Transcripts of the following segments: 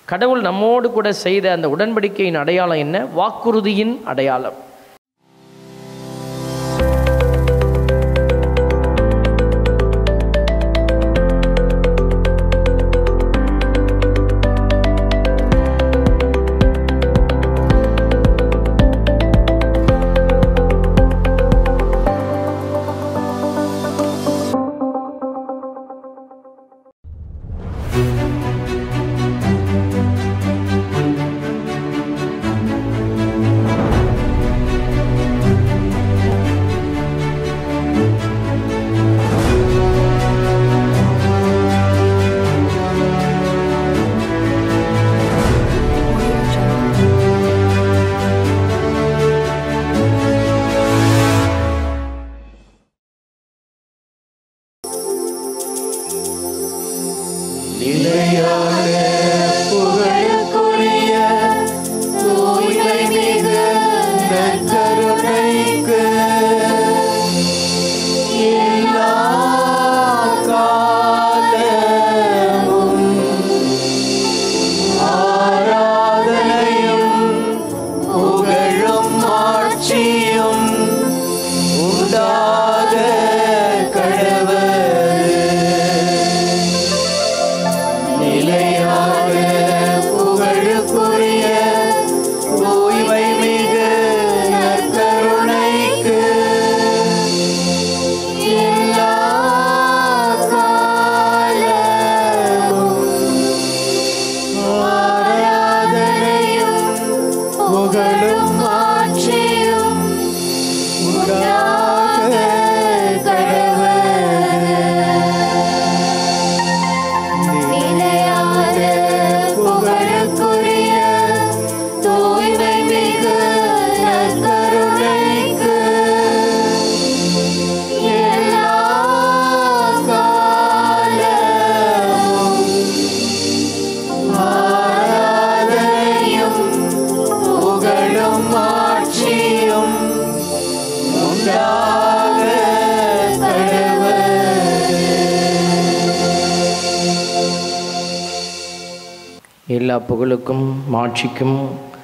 கடவுள் நம்மோடு கூட செய்த அந்த உடன்படிக்கையின் அடையாளம் என்ன வாக்குறுதியின் அடையாளம் புகழுக்குரிய தூய்மை மிகு நற்கருணைக்கு எல்லா காலமும் ஆராதனையும் புகழும் ஆட்சியும் உண்டாக கடவுள் நிலையாக புகழுக்குரிய தூய்மை மிகு நற்கருணைக்கு எல்லா காலமும் ஆராதனையும் புகழும் ஆட்சியும் உண்டாக கடவுள் நிலையான புகழுக்குரிய தூய்மை மிகு நற்கருணைக்கு எல்லா காலமும் ஆராதனையும் புகழும் ஆட்சியும் உண்டாக கடவுள் எல்லா புகழுக்கும் மாட்சிக்கும்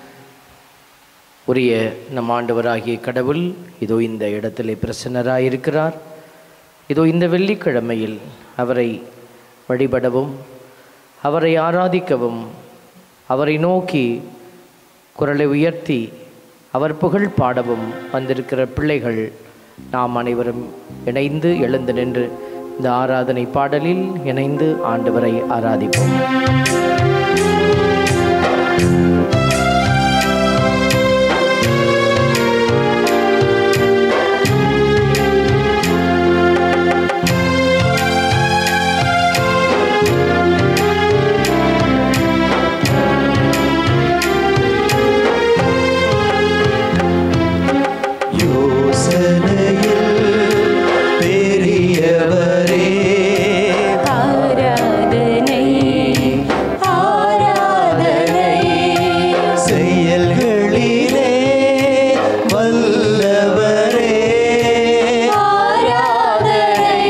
உரிய நம் ஆண்டவராகிய கடவுள் இதோ இந்த இடத்திலே பிரசன்னராயிருக்கிறார் இதோ இந்த வெள்ளிக்கிழமையில் அவரை வழிபடவும் அவரை ஆராதிக்கவும் அவரை நோக்கி குரலை உயர்த்தி அவர் புகழ் பாடவும் வந்திருக்கிற பிள்ளைகள் நாம் அனைவரும் இணைந்து எழுந்து நின்று இந்த ஆராதனை பாடலில் இணைந்து ஆண்டவரை ஆராதிப்போம் யோசனையில் பெரியவரே ஆராதனை ஆராதனை செயல்களிலே வல்லவரே ஆராதனை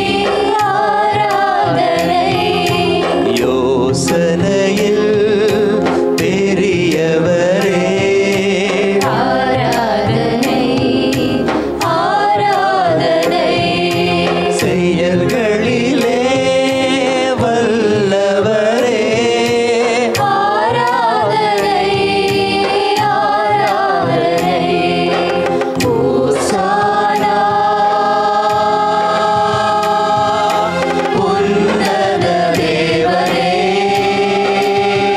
ஆராதனை யோசனையில் பெரியவரே ஆராதனை ஆராதனை செயல்களிலே வல்லவரே ஆராதனை ஆராதனை ஓசானா உன்னத தேவரே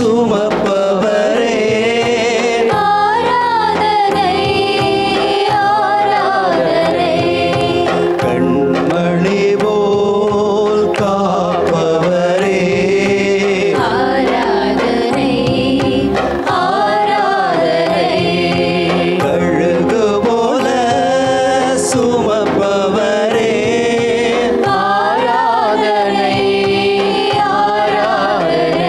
சுமப்பவரே ஆராதனை ஆராதனை கண்மணி போல் காப்பவரே ஆராதனை ஆராதனை கழுகு போல சுமப்பவரே ஆராதனை ஆராதனை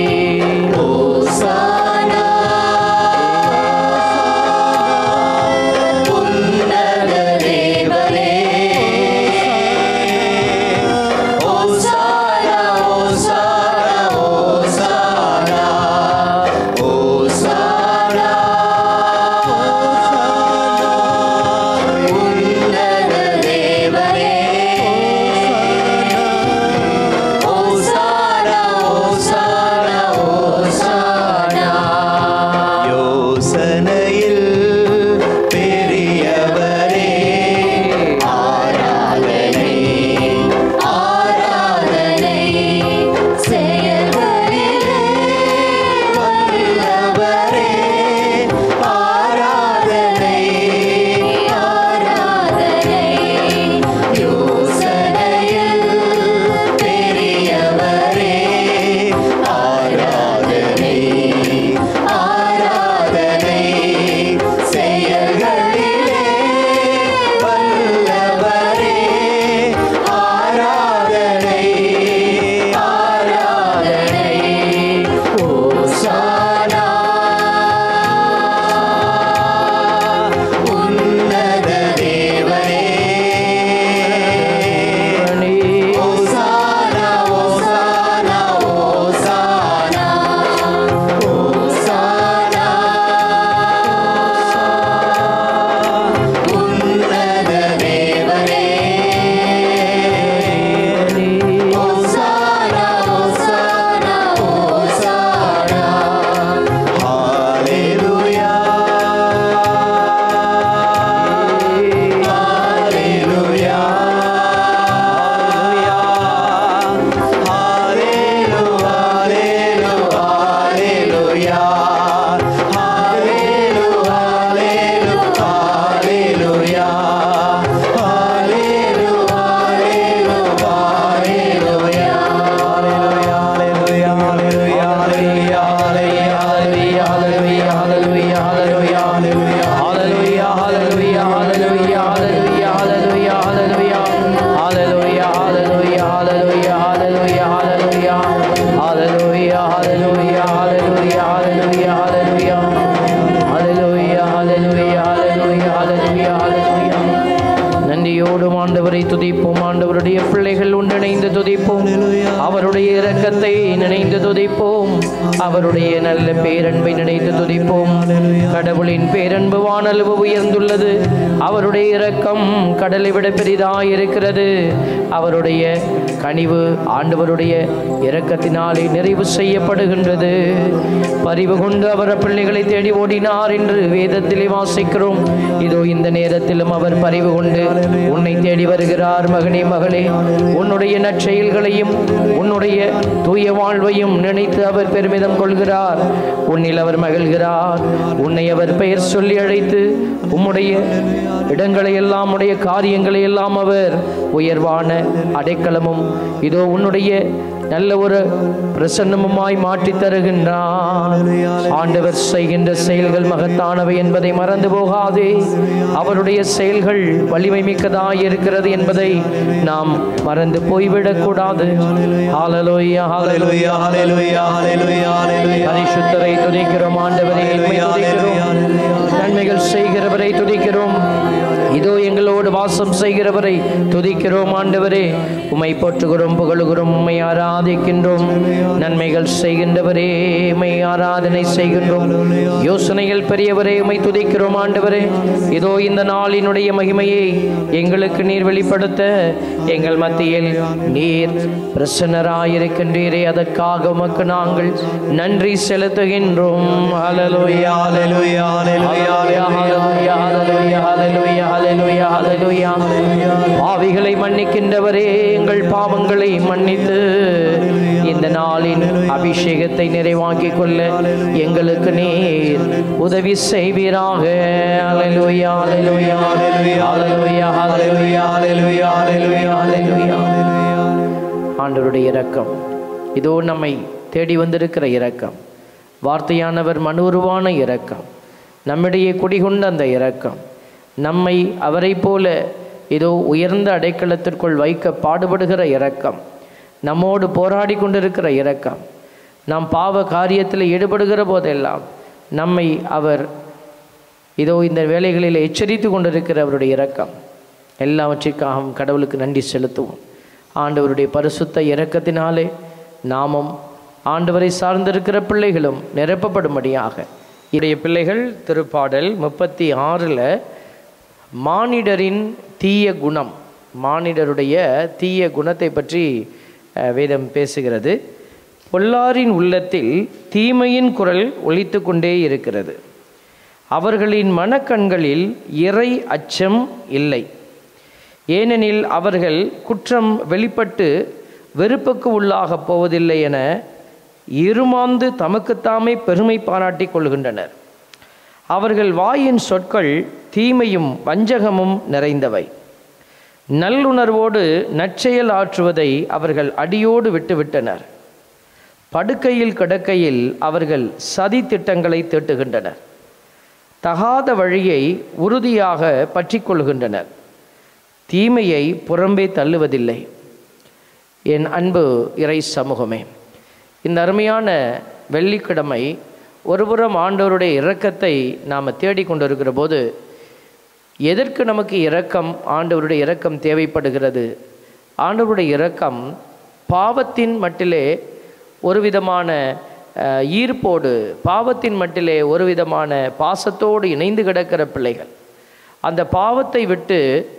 ஓசானா உன்னத தேவரே ஓசானா ஓசானா ஓசானா ஓசானா உன்னத தேவரே ஓசானா ஓசானா ஓசானா யோசனையில் பெரியவரே ஆராதனை ஆராதனை செயல்களிலே வல்லவரே ஆராதனை ஆராதனை யோசனையில் பெரியவரே ஆராதனை ஆராதனை செயல்களிலே வல்லவரே ஆராதனை ஆராதனை ஓசானா உன்னத தேவரே ஓசானா ஓசானா ஓசானா ஓசானா உன்னத தேவரே ஓசானா ஓசானா ஓசானா ஹalleluya ஹalleluya ஹalleluya ஹalleluya ஹalleluya ஹalleluya நன்றியோடும் ஆண்டவரை துதிப்போம் ஆண்டவருடைய பிள்ளைகள் ஒன்றிணைந்து துதிப்போம் அவருடைய இரக்கத்தை நினைந்து துதிப்போம் அவருடைய நல்ல பேரன்பை நினைத்து துதிப்போம் கடவுளின் பேரன்பு வானளவு உயர்ந்துள்ளது அவருடைய இரக்கம் கடலை விட பெரிதாய் இருக்கிறது அவருடைய கனிவு ஆண்டவருடைய இரக்கத்தினாலே நிறைவு செய்யப்படுகின்றது பரிவு கொண்டு அவர் பிள்ளைகளை தேடி ஓடினார் என்று வேதத்திலே வாசிக்கிறோம் இதோ இந்த நேரத்திலும் அவர் பரிவு கொண்டு உன்னை தேடி வருகிறார் மகனே மகளே உன்னுடைய நற்செயல்களையும் உன்னுடைய தூய வாழ்வையும் நினைத்து அவர் பெருமிதம் கொள்கிறார் உன்னில் அவர் மகிழ்கிறார் உன்னை அவர் பெயர் சொல்லி அழைத்து உம்முடைய இடங்களை எல்லாம் உடைய காரியங்களை எல்லாம் அவர் உயர்வான அடைக்கலமும் இதோ உன்னுடைய நல்ல ஒரு பிரசன்னமுமாய் மாற்றித் தருகின்றார் ஆண்டவர் செய்கின்ற செயல்கள் மகத்தானவை என்பதை மறந்து போகாதே அவருடைய செயல்கள் வலிமை மிக்கதாய் இருக்கிறது என்பதை நாம் மறந்து போய்விடக் கூடாது ஹalleluya ஹalleluya ஹalleluya ஹalleluya ஹalleluya பரிசுத்தரை துதிக்கிறோம் ஆண்டவரை உம்மை துதிக்கிறோம் நன்மைகள் செய்கிறவரை துதிக்கிறோம் இதோ எங்களோடு வாசம் செய்கிறவரை துதிக்கிறோம் ஆண்டவரே உம்மை போற்றுகிறோம் புகழுகிறோம் உம்மை ஆராதிக்கின்றோம் நன்மைகள் செய்கின்றவரே உம்மை ஆராதனை செய்கின்றோம் யோசனைகள் பெரியவரே உம்மை துதிக்கிறோம் ஆண்டவரே இதோ இந்த நாளினுடைய மகிமையை எங்களுக்கு நீர் வெளிப்படுத்த எங்கள் மத்தியில் நீர் பிரசன்னராயிருக்கின்றீரே அதற்காக உமக்கு நாங்கள் நன்றி செலுத்துகின்றோம் ஹalleluya ஹalleluya ஹalleluya ஹalleluya ஹalleluya ஹalleluya ஹalleluya ஹalleluya பாவிகளை மன்னிக்கின்றவரே எங்கள் பாவங்களை மன்னித்து இந்த நாளின் அபிஷேகத்தை நிறைவாக்கிக் கொள்ள எங்களுக்கு நீர் உதவி செய்வீராக அல்லேலூயா அல்லேலூயா அல்லேலூயா அல்லேலூயா அல்லேலூயா அல்லேலூயா அல்லேலூயா ஆண்டவருடைய இரக்கம் இதோ நம்மை தேடி வந்திருக்கிற இரக்கம் வார்த்தையானவர் மனுருவான இரக்கம் நம்மிடையே குடிகொண்ட அந்த இரக்கம் நம்மை அவரைப் போல இதோ உயர்ந்த அடைக்கலத்திற்குள் வைக்க பாடுபடுகிற இரக்கம் நம்மோடு போராடி கொண்டிருக்கிற இரக்கம் நாம் பாவ காரியத்தில் ஈடுபடுகிற போதெல்லாம் நம்மை அவர் இதோ இந்த வேலைகளில் எச்சரித்து கொண்டிருக்கிற அவருடைய இரக்கம் எல்லாவற்றிற்காகவும் கடவுளுக்கு நன்றி செலுத்துவோம் ஆண்டவருடைய பரிசுத்த இரக்கத்தினாலே நாமும் ஆண்டவரை சார்ந்திருக்கிற பிள்ளைகளும் நிரப்பப்படும்படியாக இடைய பிள்ளைகள் திருப்பாடல் முப்பத்தி ஆறில் மானிடரின் தீய குணம் மானிடருடைய தீய குணத்தை பற்றி அஹ், வேதம் பேசுகிறது பொல்லாரின் உள்ளத்தில் தீமையின் குரல் ஒலித்து கொண்டே இருக்கிறது அவர்களின் மனக்கண்களில் இறை அச்சம் இல்லை ஏனெனில் அவர்கள் குற்றம் வெளிப்பட்டு வெறுப்புக்கு உள்ளாகப் போவதில்லை என இருமாந்து தமக்குத்தாமே பெருமை பாராட்டிக் கொள்கின்றனர் அவர்கள் வாயின் சொற்கள் தீமையும் வஞ்சகமும் நிறைந்தவை நல்லுணர்வோடு நற்செயல் ஆற்றுவதை அவர்கள் அடியோடு விட்டுவிட்டனர் படுக்கையில் கிடக்கையில் அவர்கள் சதி திட்டங்களை தீட்டுகின்றனர் தகாத வழியை உறுதியாக பற்றிக் கொள்கின்றனர் தீமையை புறம்பே தள்ளுவதில்லை என் அன்பு இறை சமூகமே இந்த அருமையான வெள்ளிக்கிழமை ஒருபுறம் ஆண்டவருடைய இரக்கத்தை நாம் தேடிக்கொண்டிருக்கிற போது எதற்கு நமக்கு இரக்கம் ஆண்டவருடைய இரக்கம் தேவைப்படுகிறது ஆண்டவருடைய இரக்கம் பாவத்தின் மட்டிலே ஒரு விதமான அஹ், ஈர்ப்போடு பாவத்தின் மட்டிலே ஒரு விதமான பாசத்தோடு இணைந்து கிடக்கிற பிள்ளைகள் அந்த பாவத்தை விட்டு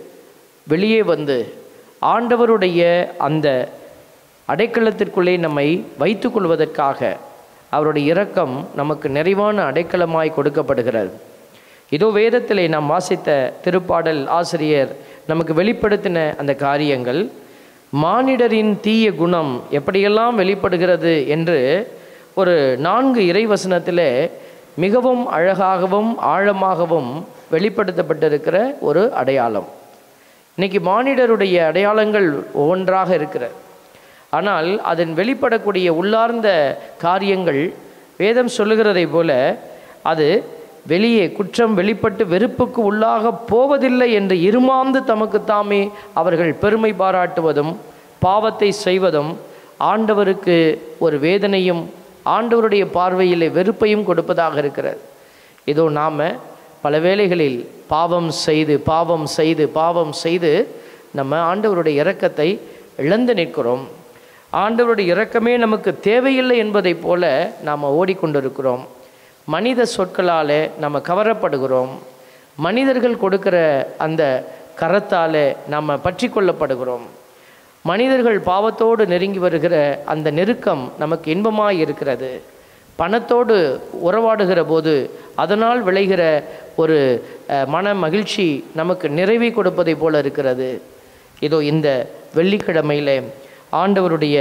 வெளியே வந்து ஆண்டவருடைய அந்த அடைக்கலத்திற்குள்ளே நம்மை வைத்துக் கொள்வதற்காக அவருடைய இரக்கம் நமக்கு நிறைவான அடைக்கலமாய் கொடுக்கப்படுகிறது இதோ வேதத்திலே நாம் வாசித்த திருப்பாடல் ஆசிரியர் நமக்கு வெளிப்படுத்தின அந்த காரியங்கள் மானிடரின் தீய குணம் எப்படியெல்லாம் வெளிப்படுகிறது என்று ஒரு நான்கு இறைவசனத்திலே மிகவும் அழகாகவும் ஆழமாகவும் வெளிப்படுத்தப்பட்டிருக்கிற ஒரு அடையாளம் இன்னைக்கு மானிடருடைய அடையாளங்கள் ஒவ்வொன்றாக இருக்கிறது ஆனால் அதன் வெளிப்படக்கூடிய உள்ளார்ந்த காரியங்கள் வேதம் சொல்லுகிறதை போல அது வெளியே குற்றம் வெளிப்பட்டு வெறுப்புக்கு உள்ளாக போவதில்லை என்று இருமாந்து தமக்கு தாமே அவர்கள் பெருமை பாராட்டுவதும் பாவத்தை செய்வதும் ஆண்டவருக்கு ஒரு வேதனையும் ஆண்டவருடைய பார்வையிலே வெறுப்பையும் கொடுப்பதாக இருக்கிறது இதோ நாம் பல வேளைகளில் பாவம் செய்து பாவம் செய்து பாவம் செய்து நம்ம ஆண்டவருடைய இரக்கத்தை இழந்து நிற்கிறோம் ஆண்டவருடைய இரக்கமே நமக்கு தேவையில்லை என்பதைப் போல நாம் ஓடிக்கொண்டிருக்கிறோம் மனித சொற்களால் நம்ம கவரப்படுகிறோம் மனிதர்கள் கொடுக்கிற அந்த கரத்தால் நம்ம பற்றி கொள்ளப்படுகிறோம் மனிதர்கள் பாவத்தோடு நெருங்கி வருகிற அந்த நெருக்கம் நமக்கு இன்பமாய் இருக்கிறது பணத்தோடு உறவாடுகிற போது அதனால் விளைகிற ஒரு அஹ், மன மகிழ்ச்சி நமக்கு நிறைவை கொடுப்பதை போல இருக்கிறது இதோ இந்த வெள்ளிக்கிழமையிலே ஆண்டவருடைய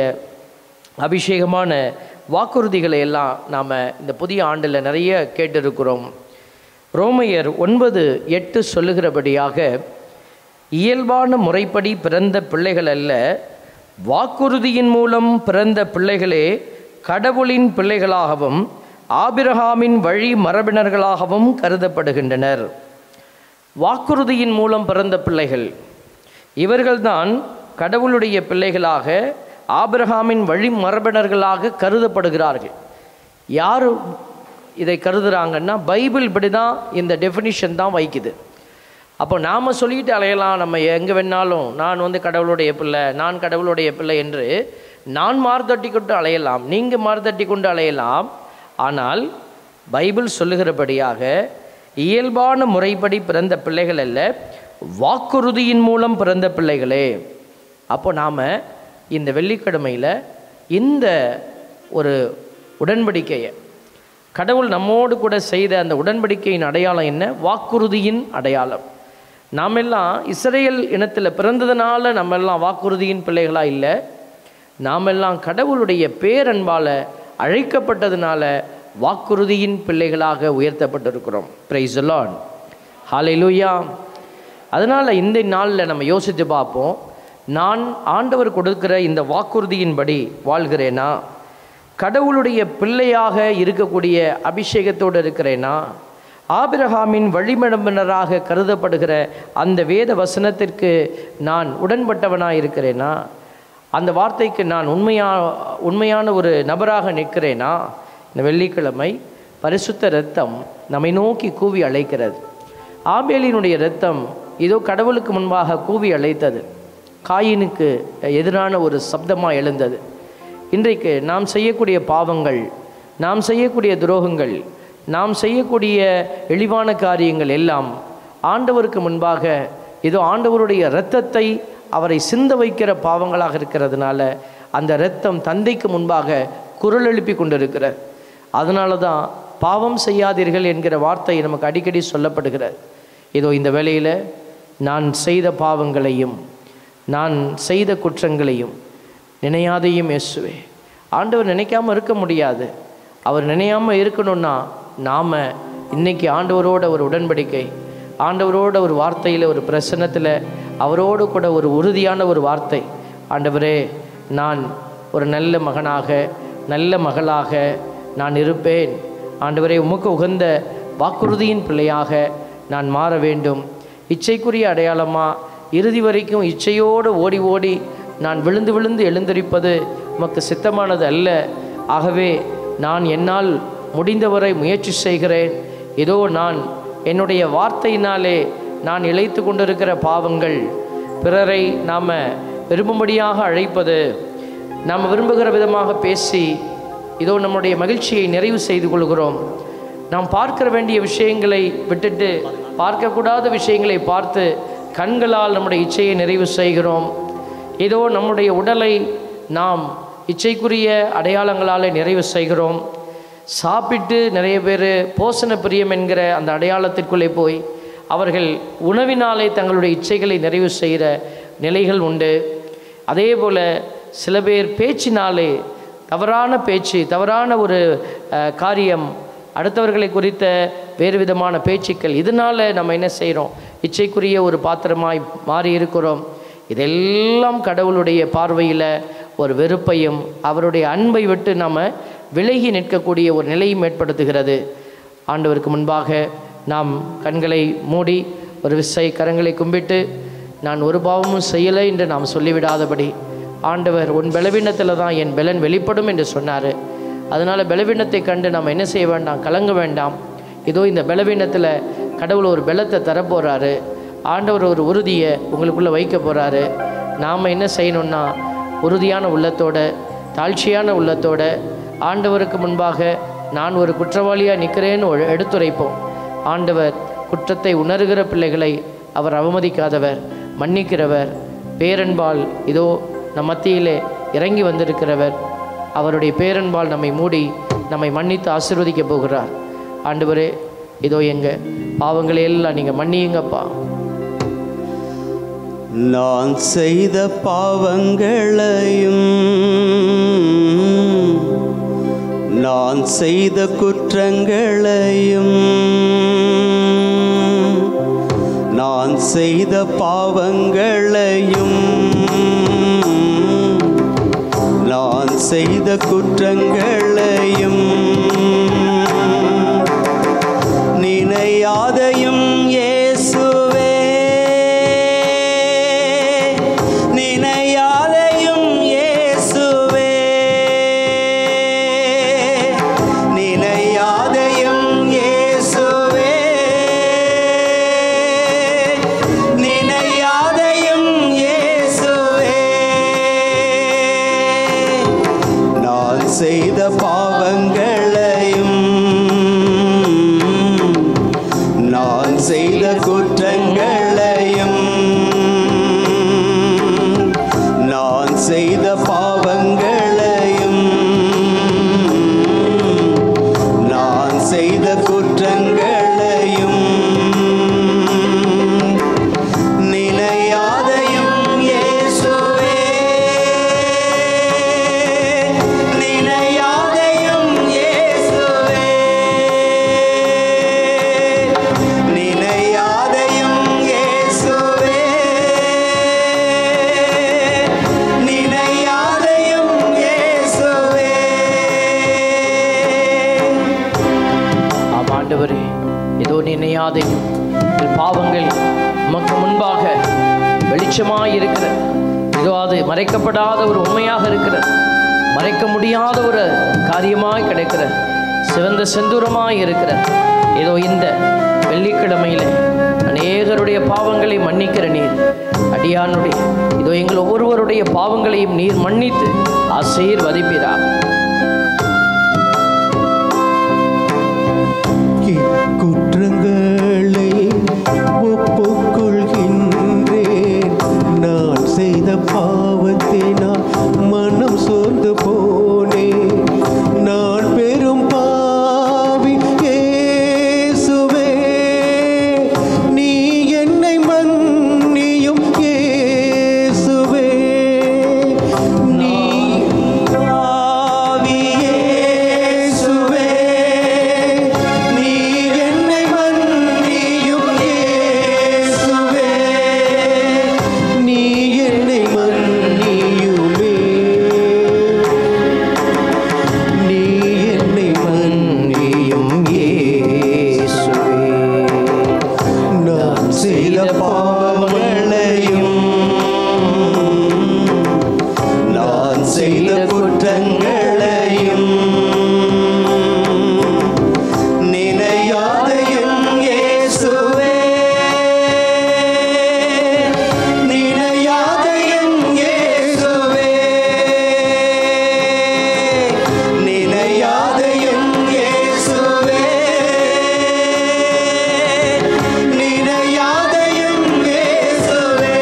அபிஷேகமான வாக்குறுதிகளை எல்லாம் நாம் இந்த புதிய ஆண்டில் நிறைய கேட்டிருக்கிறோம் ரோமையர் ஒன்பது எட்டு சொல்லுகிறபடியாக இயல்பான முறைப்படி பிறந்த பிள்ளைகள் அல்ல வாக்குறுதியின் மூலம் பிறந்த பிள்ளைகளே கடவுளின் பிள்ளைகளாகவும் ஆபிரகாமின் வழி மரபினர்களாகவும் கருதப்படுகின்றனர் வாக்குறுதியின் மூலம் பிறந்த பிள்ளைகள் இவர்கள்தான் கடவுளுடைய பிள்ளைகளாக ஆபிரகாமின் வழி மரபினர்களாக கருதப்படுகிறார்கள் யார் இதை கருதுறாங்கன்னா பைபிள் இப்படி தான் இந்த டெஃபினிஷன் தான் வைக்குது அப்போ நாம் சொல்லிட்டு அலையலாம் நம்ம எங்கே வேணாலும் நான் வந்து கடவுளுடைய பிள்ளை நான் கடவுளுடைய பிள்ளை என்று நான் மார்த்தட்டி கொண்டு அலையலாம் நீங்கள் மார்த்தட்டி கொண்டு அலையலாம் ஆனால் பைபிள் சொல்லுகிறபடியாக இயல்பான முறைப்படி பிறந்த பிள்ளைகள் அல்ல வாக்குறுதியின் மூலம் பிறந்த பிள்ளைகளே அப்போ நாம் இந்த வெள்ளிக்கிழமையில் இந்த ஒரு உடன்படிக்கையை கடவுள் நம்மோடு கூட செய்த அந்த உடன்படிக்கையின் அடையாளம் என்ன வாக்குறுதியின் அடையாளம் நாம் எல்லாம் இஸ்ரேல் இனத்தில் பிறந்ததுனால நம்ம எல்லாம் வாக்குறுதியின் பிள்ளைகளாக இல்லை நாமெல்லாம் கடவுளுடைய பேரன்பால் அழைக்கப்பட்டதுனால வாக்குறுதியின் பிள்ளைகளாக உயர்த்தப்பட்டிருக்கிறோம் பிரைஸ் லார்ட் ஹalleluya அதனால் இந்த நாளில் நம்ம யோசித்து பார்ப்போம் நான் ஆண்டவர் கொடுக்கிற இந்த வாக்குறுதியின்படி வாழ்கிறேனா கடவுளுடைய பிள்ளையாக இருக்கக்கூடிய அபிஷேகத்தோடு இருக்கிறேனா ஆபிரகாமின் வழிமடம்பினராக கருதப்படுகிற அந்த வேத வசனத்திற்கு நான் உடன்பட்டவனாக இருக்கிறேனா அந்த வார்த்தைக்கு நான் உண்மையா உண்மையான ஒரு நபராக நிற்கிறேனா இந்த வெள்ளிக்கிழமை பரிசுத்த இரத்தம் நம்மை நோக்கி கூவி அழைக்கிறது ஆபேலினுடைய இரத்தம் இதோ கடவுளுக்கு முன்பாக கூவி அழைத்தது காயினுக்கு எதிரான ஒரு சப்தமாக எழுந்தது இன்றைக்கு நாம் செய்யக்கூடிய பாவங்கள் நாம் செய்யக்கூடிய துரோகங்கள் நாம் செய்யக்கூடிய இழிவான காரியங்கள் எல்லாம் ஆண்டவருக்கு முன்பாக இதோ ஆண்டவருடைய இரத்தத்தை அவரை சிந்த வைக்கிற பாவங்களாக இருக்கிறதுனால அந்த இரத்தம் தந்தைக்கு முன்பாக குரல் எழுப்பி கொண்டிருக்கிறது அதனால தான் பாவம் செய்யாதீர்கள் என்கிற வார்த்தை நமக்கு அடிக்கடி சொல்லப்படுகிறது இதோ இந்த வேளையில் நான் செய்த பாவங்களையும் நான் செய்த குற்றங்களையும் நினையாதையும் இயேசுவே ஆண்டவர் நினைக்காம இருக்க முடியாது அவர் நினையாம இருக்கணும்னா நாம் இன்னைக்கு ஆண்டவரோட ஒரு உடன்படிக்கை ஆண்டவரோட ஒரு வார்த்தையில் ஒரு பிரசன்னத்தில் அவரோடு கூட ஒரு உறுதியான ஒரு வார்த்தை ஆண்டவரே நான் ஒரு நல்ல மகனாக நல்ல மகளாக நான் இருப்பேன் ஆண்டவரே உமக்கு உகந்த வாக்குறுதியின் பிள்ளையாக நான் மாற வேண்டும் இச்சைக்குரிய அடையாளமாக இறுதி வரைக்கும் இச்சையோடு ஓடி ஓடி நான் விழுந்து விழுந்து எழுந்திருப்பது உமக்கு சித்தமானது அல்ல ஆகவே நான் என்னால் முடிந்தவரை முயற்சி செய்கிறேன் ஏதோ நான் என்னுடைய வார்த்தையினாலே நான் இழைத்து கொண்டிருக்கிற பாவங்கள் பிறரை நாம் விரும்பும்படியாக அழைப்பது நாம் விரும்புகிற விதமாக பேசி இதோ நம்முடைய மகிழ்ச்சியை நிறைவு செய்து கொள்கிறோம் நாம் பார்க்க வேண்டிய விஷயங்களை விட்டுட்டு பார்க்கக்கூடாத விஷயங்களை பார்த்து கண்களால் நம்முடைய இச்சையை நிறைவு செய்கிறோம் ஏதோ நம்முடைய உடலை நாம் இச்சைக்குரிய அடையாளங்களால் நிறைவு செய்கிறோம் சாப்பிட்டு நிறைய பேர் போசன பிரியம் என்கிற அந்த அடையாளத்திற்குள்ளே போய் அவர்கள் உணவினாலே தங்களுடைய இச்சைகளை நிறைவு செய்கிற நிலைகள் உண்டு அதே போல் சில பேர் பேச்சினாலே தவறான பேச்சு தவறான ஒரு அஹ், காரியம் அடுத்தவர்களை குறித்த வேறு விதமான பேச்சுக்கள் இதனால் நம்ம என்ன செய்கிறோம் இச்சைக்குரிய ஒரு பாத்திரமாய் மாறி இருக்கிறோம் இதெல்லாம் கடவுளுடைய பார்வையில் ஒரு வெறுப்பையும் அவருடைய அன்பை விட்டு நாம் விலகி நிற்கக்கூடிய ஒரு நிலையும் ஏற்படுத்துகிறது ஆண்டவருக்கு முன்பாக நாம் கண்களை மூடி ஒரு விசை கரங்களை கும்பிட்டு நான் ஒரு பாவமும் செய்யலை என்று நாம் சொல்லிவிடாதபடி ஆண்டவர் உன் பலவீனத்தில் தான் என் பலன் வெளிப்படும் என்று சொன்னார் அதனால் பலவீனத்தை கண்டு நாம் என்ன செய்ய வேண்டாம் கலங்க வேண்டாம் இதோ இந்த பலவீனத்தில் கடவுள் ஒரு பலத்தை தரப்போகிறாரு ஆண்டவர் ஒரு உறுதியை உங்களுக்குள்ளே வைக்க போகிறாரு நாம் என்ன செய்யணும்னா உறுதியான உள்ளத்தோட தாழ்ச்சியான உள்ளத்தோட ஆண்டவருக்கு முன்பாக நான் ஒரு குற்றவாளியாக நிற்கிறேன்னு ஒரு எடுத்துரைப்போம் ஆண்டவர் குற்றத்தை உணர்கிற பிள்ளைகளை அவர் அவமதிக்காதவர் மன்னிக்கிறவர் பேரன்பால் இதோ நம் மத்தியிலே இறங்கி வந்திருக்கிறவர் அவருடைய பேரன்பால் நம்மை மூடி நம்மை மன்னித்து ஆசீர்வதிக்க போகிறார் ஆண்டவரே இதோ எங்க பாவங்களை எல்லாம் நீங்கள் மன்னியுங்கப்பா நான் செய்த பாவங்களையும் நான் செய்த குற்றங்களையும் நான் செய்த பாவங்களையும் நான் செய்த குற்றங்களையும் நினையாதையும் இயேசுவே நினையாதையும் இயேசுவே நினையாதையும் இயேசுவே நினையாதையும் இயேசுவே நான் செய்த பாவங்களையும் நான் செய்த குற்றங்களையும் நான் செய்த பாவங்களையும் நான் செய்த குற்றங்களையும் நினையாதையும் இயேசுவே ஆண்டவரே இதோ நினையாதையும் எங்கள் பாவங்கள் உமக்கு முன்பாக வெளிச்சமாய் இருக்கிறது இதோ அது மறைக்கப்படாத ஒரு உண்மையாக இருக்கிறது மறைக்க முடியாத ஒரு காரியமாய் கிடைக்கிற சிவந்த செந்தூரமாய் இருக்கிற இதோ இந்த வெள்ளிக்கிழமையில அநேகருடைய பாவங்களை மன்னிக்கிற நீர் அடியானுடைய இதோ எங்கள் ஒவ்வொருவருடைய பாவங்களையும் நீர் மன்னித்து ஆசீர்வதிப்பீராக என் குற்றங்களை ஒப்புக்கொள்கின்றேன் நான் செய்த பாவத்தினால் மனம் சோர்ந்து போனேன் நான் பெரும் பாவி இயேசுவே நீ என்னை மன்னியும் இயேசுவே நீ பாவி இயேசுவே நீ என்னை மன்னியும் இயேசுவே நீ என்னை மன்னியுமே நீ என்னை மன்னியும் இயேசுவே நான் செய்த பாவங்களையும் நான் செய்த குற்றங்களையும் நினையாத என் இயேசுவே நினையாத என் இயேசுவே நினையாத என் இயேசுவே நினையாத என் இயேசுவே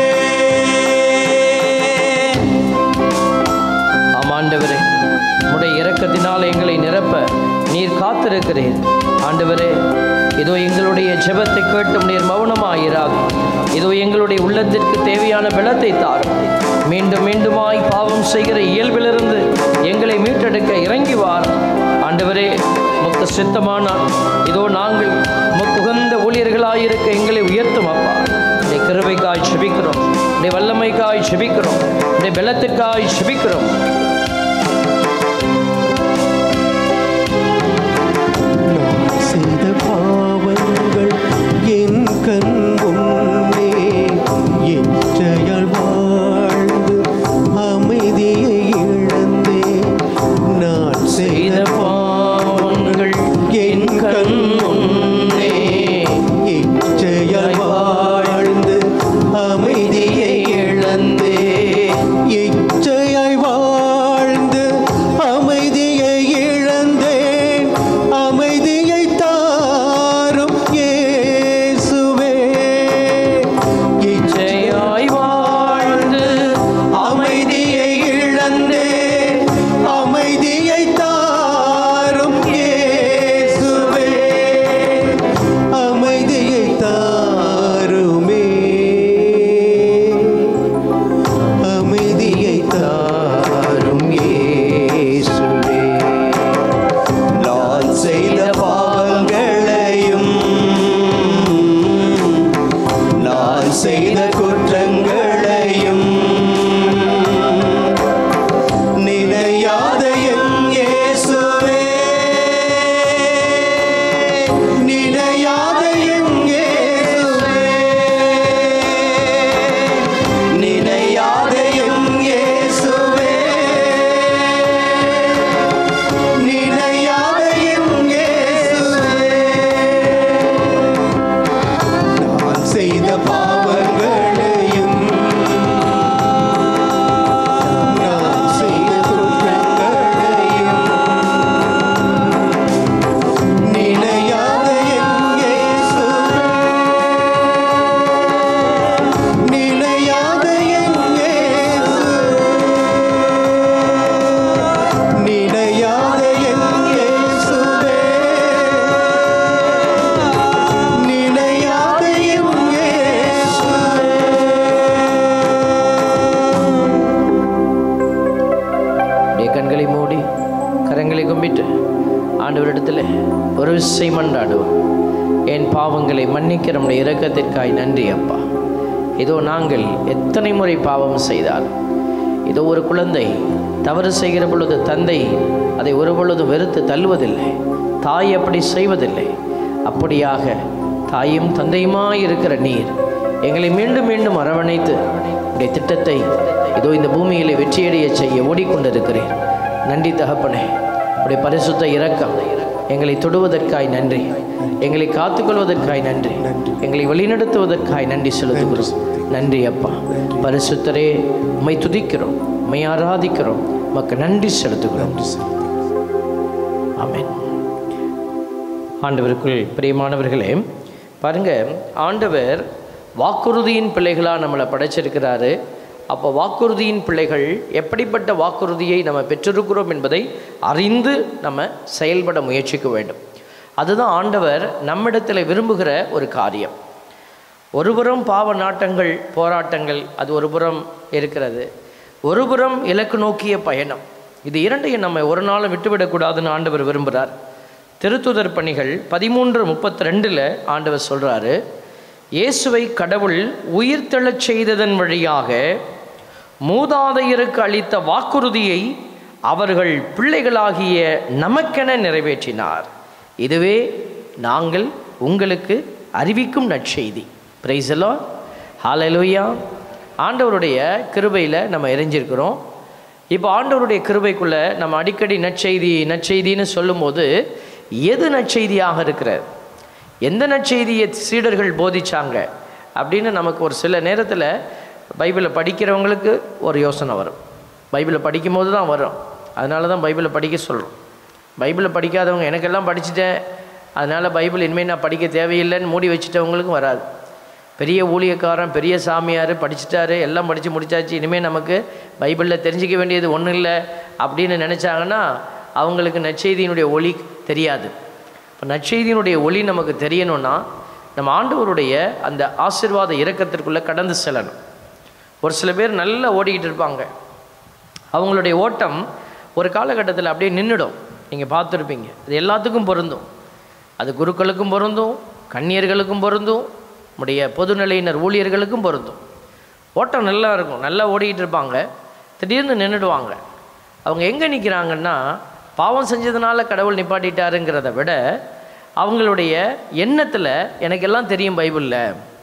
ஆமாண்டவரே உடைய இரக்கத்தினால் எங்களை நிரப்ப நீர் காத்திருக்கிறீர் ஆண்டவரே இதோ எங்களுடைய ஜெபத்தை கேட்டும் நீர் மௌனமாயிராது இதோ எங்களுடைய உள்ளத்திற்கு தேவையான பலத்தை தாரும் மீண்டும் மீண்டுமாய் பாவம் செய்கிற இயல்பிலிருந்து எங்களை மீட்டெடுக்க இறங்கி வார் ஆண்டவரே முக்கு சித்தமானால் இதோ நாங்கள் உமக்கு உகந்த ஊழியர்களாயிருக்க எங்களை உயர்த்தும் அப்பா உடைய கிருபைக்காய் செபிக்கிறோம் உடைய வல்லமைக்காய் செபிக்கிறோம் உடைய பலத்திற்காய் செபிக்கிறோம் நான் செய்த பாவங்கள் என் கண் முன்னே எச்சையால் வாழ்ந்து அமைதியை இழந்தேன் நான் செய்த செய்த பாவங்கள் என் கண் முன்னே இச்சையால் வாழ்ந்து அமைதியை இழந்தே இச்சையாய் வாழ்ந்து அமைதியை இழந்தேன் அமைதியை தாரும் இயேசுவே ஜெயாய் வாழ்ந்து அமைதியை இழந்தேன் அமைதியை தாரும் இயேசுவே அமைதியை தாருமே அமைதியை தாரும் இயேசுவே நான் செய்த பாவங்களையும் நான் செய்த குற்றங்களையும் நினையாத என் இயேசுவே நினையாத என் இயேசுவே நினையாத என் இயேசுவே நினையாத என் இயேசுவே நான் செய்த பாவங்களையும் நான் செய்த குற்றங்களையும் நினையாத என் இயேசுவே நினையாத என் இயேசுவே நினையாத என் இயேசுவே நினையாத என் இயேசுவே உடைய கண்களை மூடி கரங்களை கும்பிட்டு ஆண்டவரிடத்தில் ஒரு விசை மன்றாடுவோம் என் பாவங்களை மன்னிக்கிற நம்முடைய இரக்கத்திற்காய் நன்றி அப்பா இதோ நாங்கள் எத்தனை முறை பாவம் செய்தாலும் இதோ ஒரு குழந்தை தவறு செய்கிற பொழுது தந்தை அதை ஒரு பொழுதும் வெறுத்து தள்ளுவதில்லை தாய் அப்படி செய்வதில்லை அப்படியாக தாயும் தந்தையுமாய் இருக்கிற நீர் எங்களை மீண்டும் மீண்டும் அரவணைத்து உடைய திட்டத்தை இதோ இந்த பூமியிலே வெற்றியடைய செய்ய ஓடிக்கொண்டிருக்கிறேன் நன்றி தகப்பனே உடைய பரிசுத்த இரக்கம் எங்களை தொடுவதற்காய் நன்றி எங்களை காத்துக்கொள்வதற்காய் நன்றி எங்களை வழிநடத்துவதற்காய் நன்றி செலுத்துகிறோம் நன்றி அப்பா பரிசுத்தரே உம்மை துதிக்கிறோம் உம்மை ஆராதிக்கிறோம் உமக்கு நன்றி செலுத்துகிறோம் ஆமென் ஆண்டவருக்குள் பிரியமானவர்களே பாருங்க ஆண்டவர் வாக்குறுதியின் பிள்ளைகளாக நம்மளை படைச்சிருக்கிறாரு அப்போ வாக்குறுதியின் பிள்ளைகள் எப்படிப்பட்ட வாக்குறுதியை நம்ம பெற்றிருக்கிறோம் என்பதை அறிந்து நம்ம செயல்பட முயற்சிக்க வேண்டும் அதுதான் ஆண்டவர் நம்மிடத்தில் விரும்புகிற ஒரு காரியம் ஒருபுறம் பாவ நாட்டங்கள் போராட்டங்கள் அது ஒரு புறம் இருக்கிறது ஒருபுறம் இலக்கு நோக்கிய பயணம் இது இரண்டையும் நம்ம ஒரு நாளும் விட்டுவிடக்கூடாதுன்னு ஆண்டவர் விரும்புகிறார் திருத்துதர் பணிகள் பதிமூன்று முப்பத்தி ரெண்டில் ஆண்டவர் சொல்கிறாரு இயேசுவை கடவுள் உயிர்த்தெழச் செய்ததன் வழியாக மூதாதையருக்கு அளித்த வாக்குறுதியை அவர்கள் பிள்ளைகளாகிய நமக்கென நிறைவேற்றினார் இதுவே நாங்கள் உங்களுக்கு அறிவிக்கும் நற்செய்தி பிரைசலோ ஹalleluya ஆண்டவருடைய கிருபையில் நம்ம எரிஞ்சிருக்கிறோம் இப்போ ஆண்டவருடைய கிருபைக்குள்ளே நம்ம அடிக்கடி நற்செய்தி நற்செய்தின்னு சொல்லும்போது எது நற்செய்தியாக இருக்கிறது எந்த நற்செய்தியை சீடர்கள் போதிச்சாங்க அப்படின்னு நமக்கு ஒரு சில நேரத்தில் பைபிளை படிக்கிறவங்களுக்கு ஒரு யோசனை வரும் பைபிளை படிக்கும்போது தான் வரும் அதனால தான் பைபிளை படிக்க சொல்கிறோம் பைபிளை படிக்காதவங்க எனக்கெல்லாம் படிச்சுட்டேன் அதனால் பைபிள் இனிமேல் நான் படிக்க தேவையில்லைன்னு மூடி வச்சுட்டவங்களுக்கும் வராது பெரிய ஊழியக்காரன் பெரிய சாமியார் படிச்சுட்டாரு எல்லாம் படித்து முடிச்சாச்சு இனிமேல் நமக்கு பைபிளில் தெரிஞ்சிக்க வேண்டியது ஒன்றும் இல்லை அப்படின்னு நினச்சாங்கன்னா அவங்களுக்கு நற்செய்தியினுடைய ஒளி தெரியாது இப்போ நற்செய்தியினுடைய ஒளி நமக்கு தெரியணும்னா நம்ம ஆண்டவருடைய அந்த ஆசீர்வாத இறக்கத்திற்குள்ளே கடந்து செல்லணும் ஒரு சில பேர் நல்லா ஓடிக்கிட்டு இருப்பாங்க அவங்களுடைய ஓட்டம் ஒரு காலகட்டத்தில் அப்படியே நின்றுடும் நீங்கள் பார்த்துருப்பீங்க அது எல்லாத்துக்கும் பொருந்தும் அது குருக்களுக்கும் பொருந்தும் கன்னியர்களுக்கும் பொருந்தும் நம்முடைய பொதுநிலையினர் ஊழியர்களுக்கும் பொருந்தும் ஓட்டம் நல்லா இருக்கும் நல்லா ஓடிக்கிட்டு இருப்பாங்க திடீர்னு நின்றுடுவாங்க அவங்க எங்கே நிற்கிறாங்கன்னா பாவம் செஞ்சதுனால கடவுள் நிப்பாட்டிட்டாருங்கிறத விட அவங்களுடைய எண்ணத்தில் எனக்கெல்லாம் தெரியும் பைபிளில்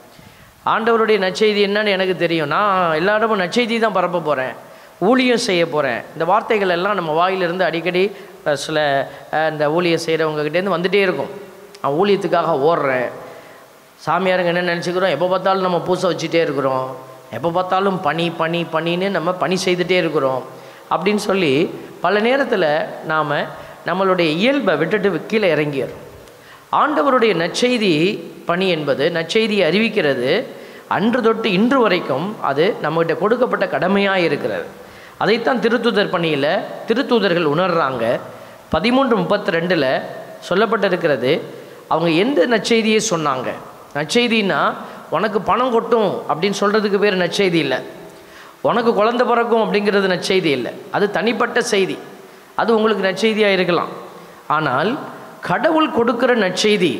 ஆண்டவருடைய நற்செய்தி என்னன்னு எனக்கு தெரியும் நான் எல்லா இடமும் நற்செய்தி தான் பரப்ப போகிறேன் ஊழியம் செய்ய போகிறேன் இந்த வார்த்தைகள் எல்லாம் நம்ம வாயிலிருந்து அடிக்கடி அஹ், சில அஹ், இந்த ஊழியம் செய்கிறவங்ககிட்டேருந்து வந்துகிட்டே இருக்கும் நான் ஊழியத்துக்காக ஓடுறேன் சாமியாருங்க என்ன நினச்சிக்கிறோம் எப்போ பார்த்தாலும் நம்ம பூசை வச்சுட்டே இருக்கிறோம் எப்போ பார்த்தாலும் பனி பனி பனின்னு நம்ம பணி செய்துட்டே இருக்கிறோம் அப்படின்னு சொல்லி பல நேரத்தில் நாம் நம்மளுடைய இயல்பை விட்டுட்டு கீழே இறங்கிடுறோம் ஆண்டவருடைய நற்செய்தி பணி என்பது நற்செய்தியை அறிவிக்கிறது அன்று தொட்டு இன்று வரைக்கும் அது நம்மகிட்ட கொடுக்கப்பட்ட கடமையாக இருக்கிறது அதைத்தான் திருத்தூதர் பணியில் திருத்தூதர்கள் உணர்றாங்க பதிமூன்று முப்பத்தி ரெண்டில் சொல்லப்பட்டிருக்கிறது அவங்க எந்த நற்செய்தியை சொன்னாங்க நற்செய்தின்னா உனக்கு பணம் கொட்டும் அப்படின்னு சொல்கிறதுக்கு பேர் நற்செய்தி இல்லை உனக்கு குழந்தை பிறக்கும் அப்படிங்கிறது நற்செய்தி இல்லை அது தனிப்பட்ட செய்தி அது உங்களுக்கு நற்செய்தியாக இருக்கலாம் ஆனால் கடவுள் கொடுக்கிற நற்செய்தி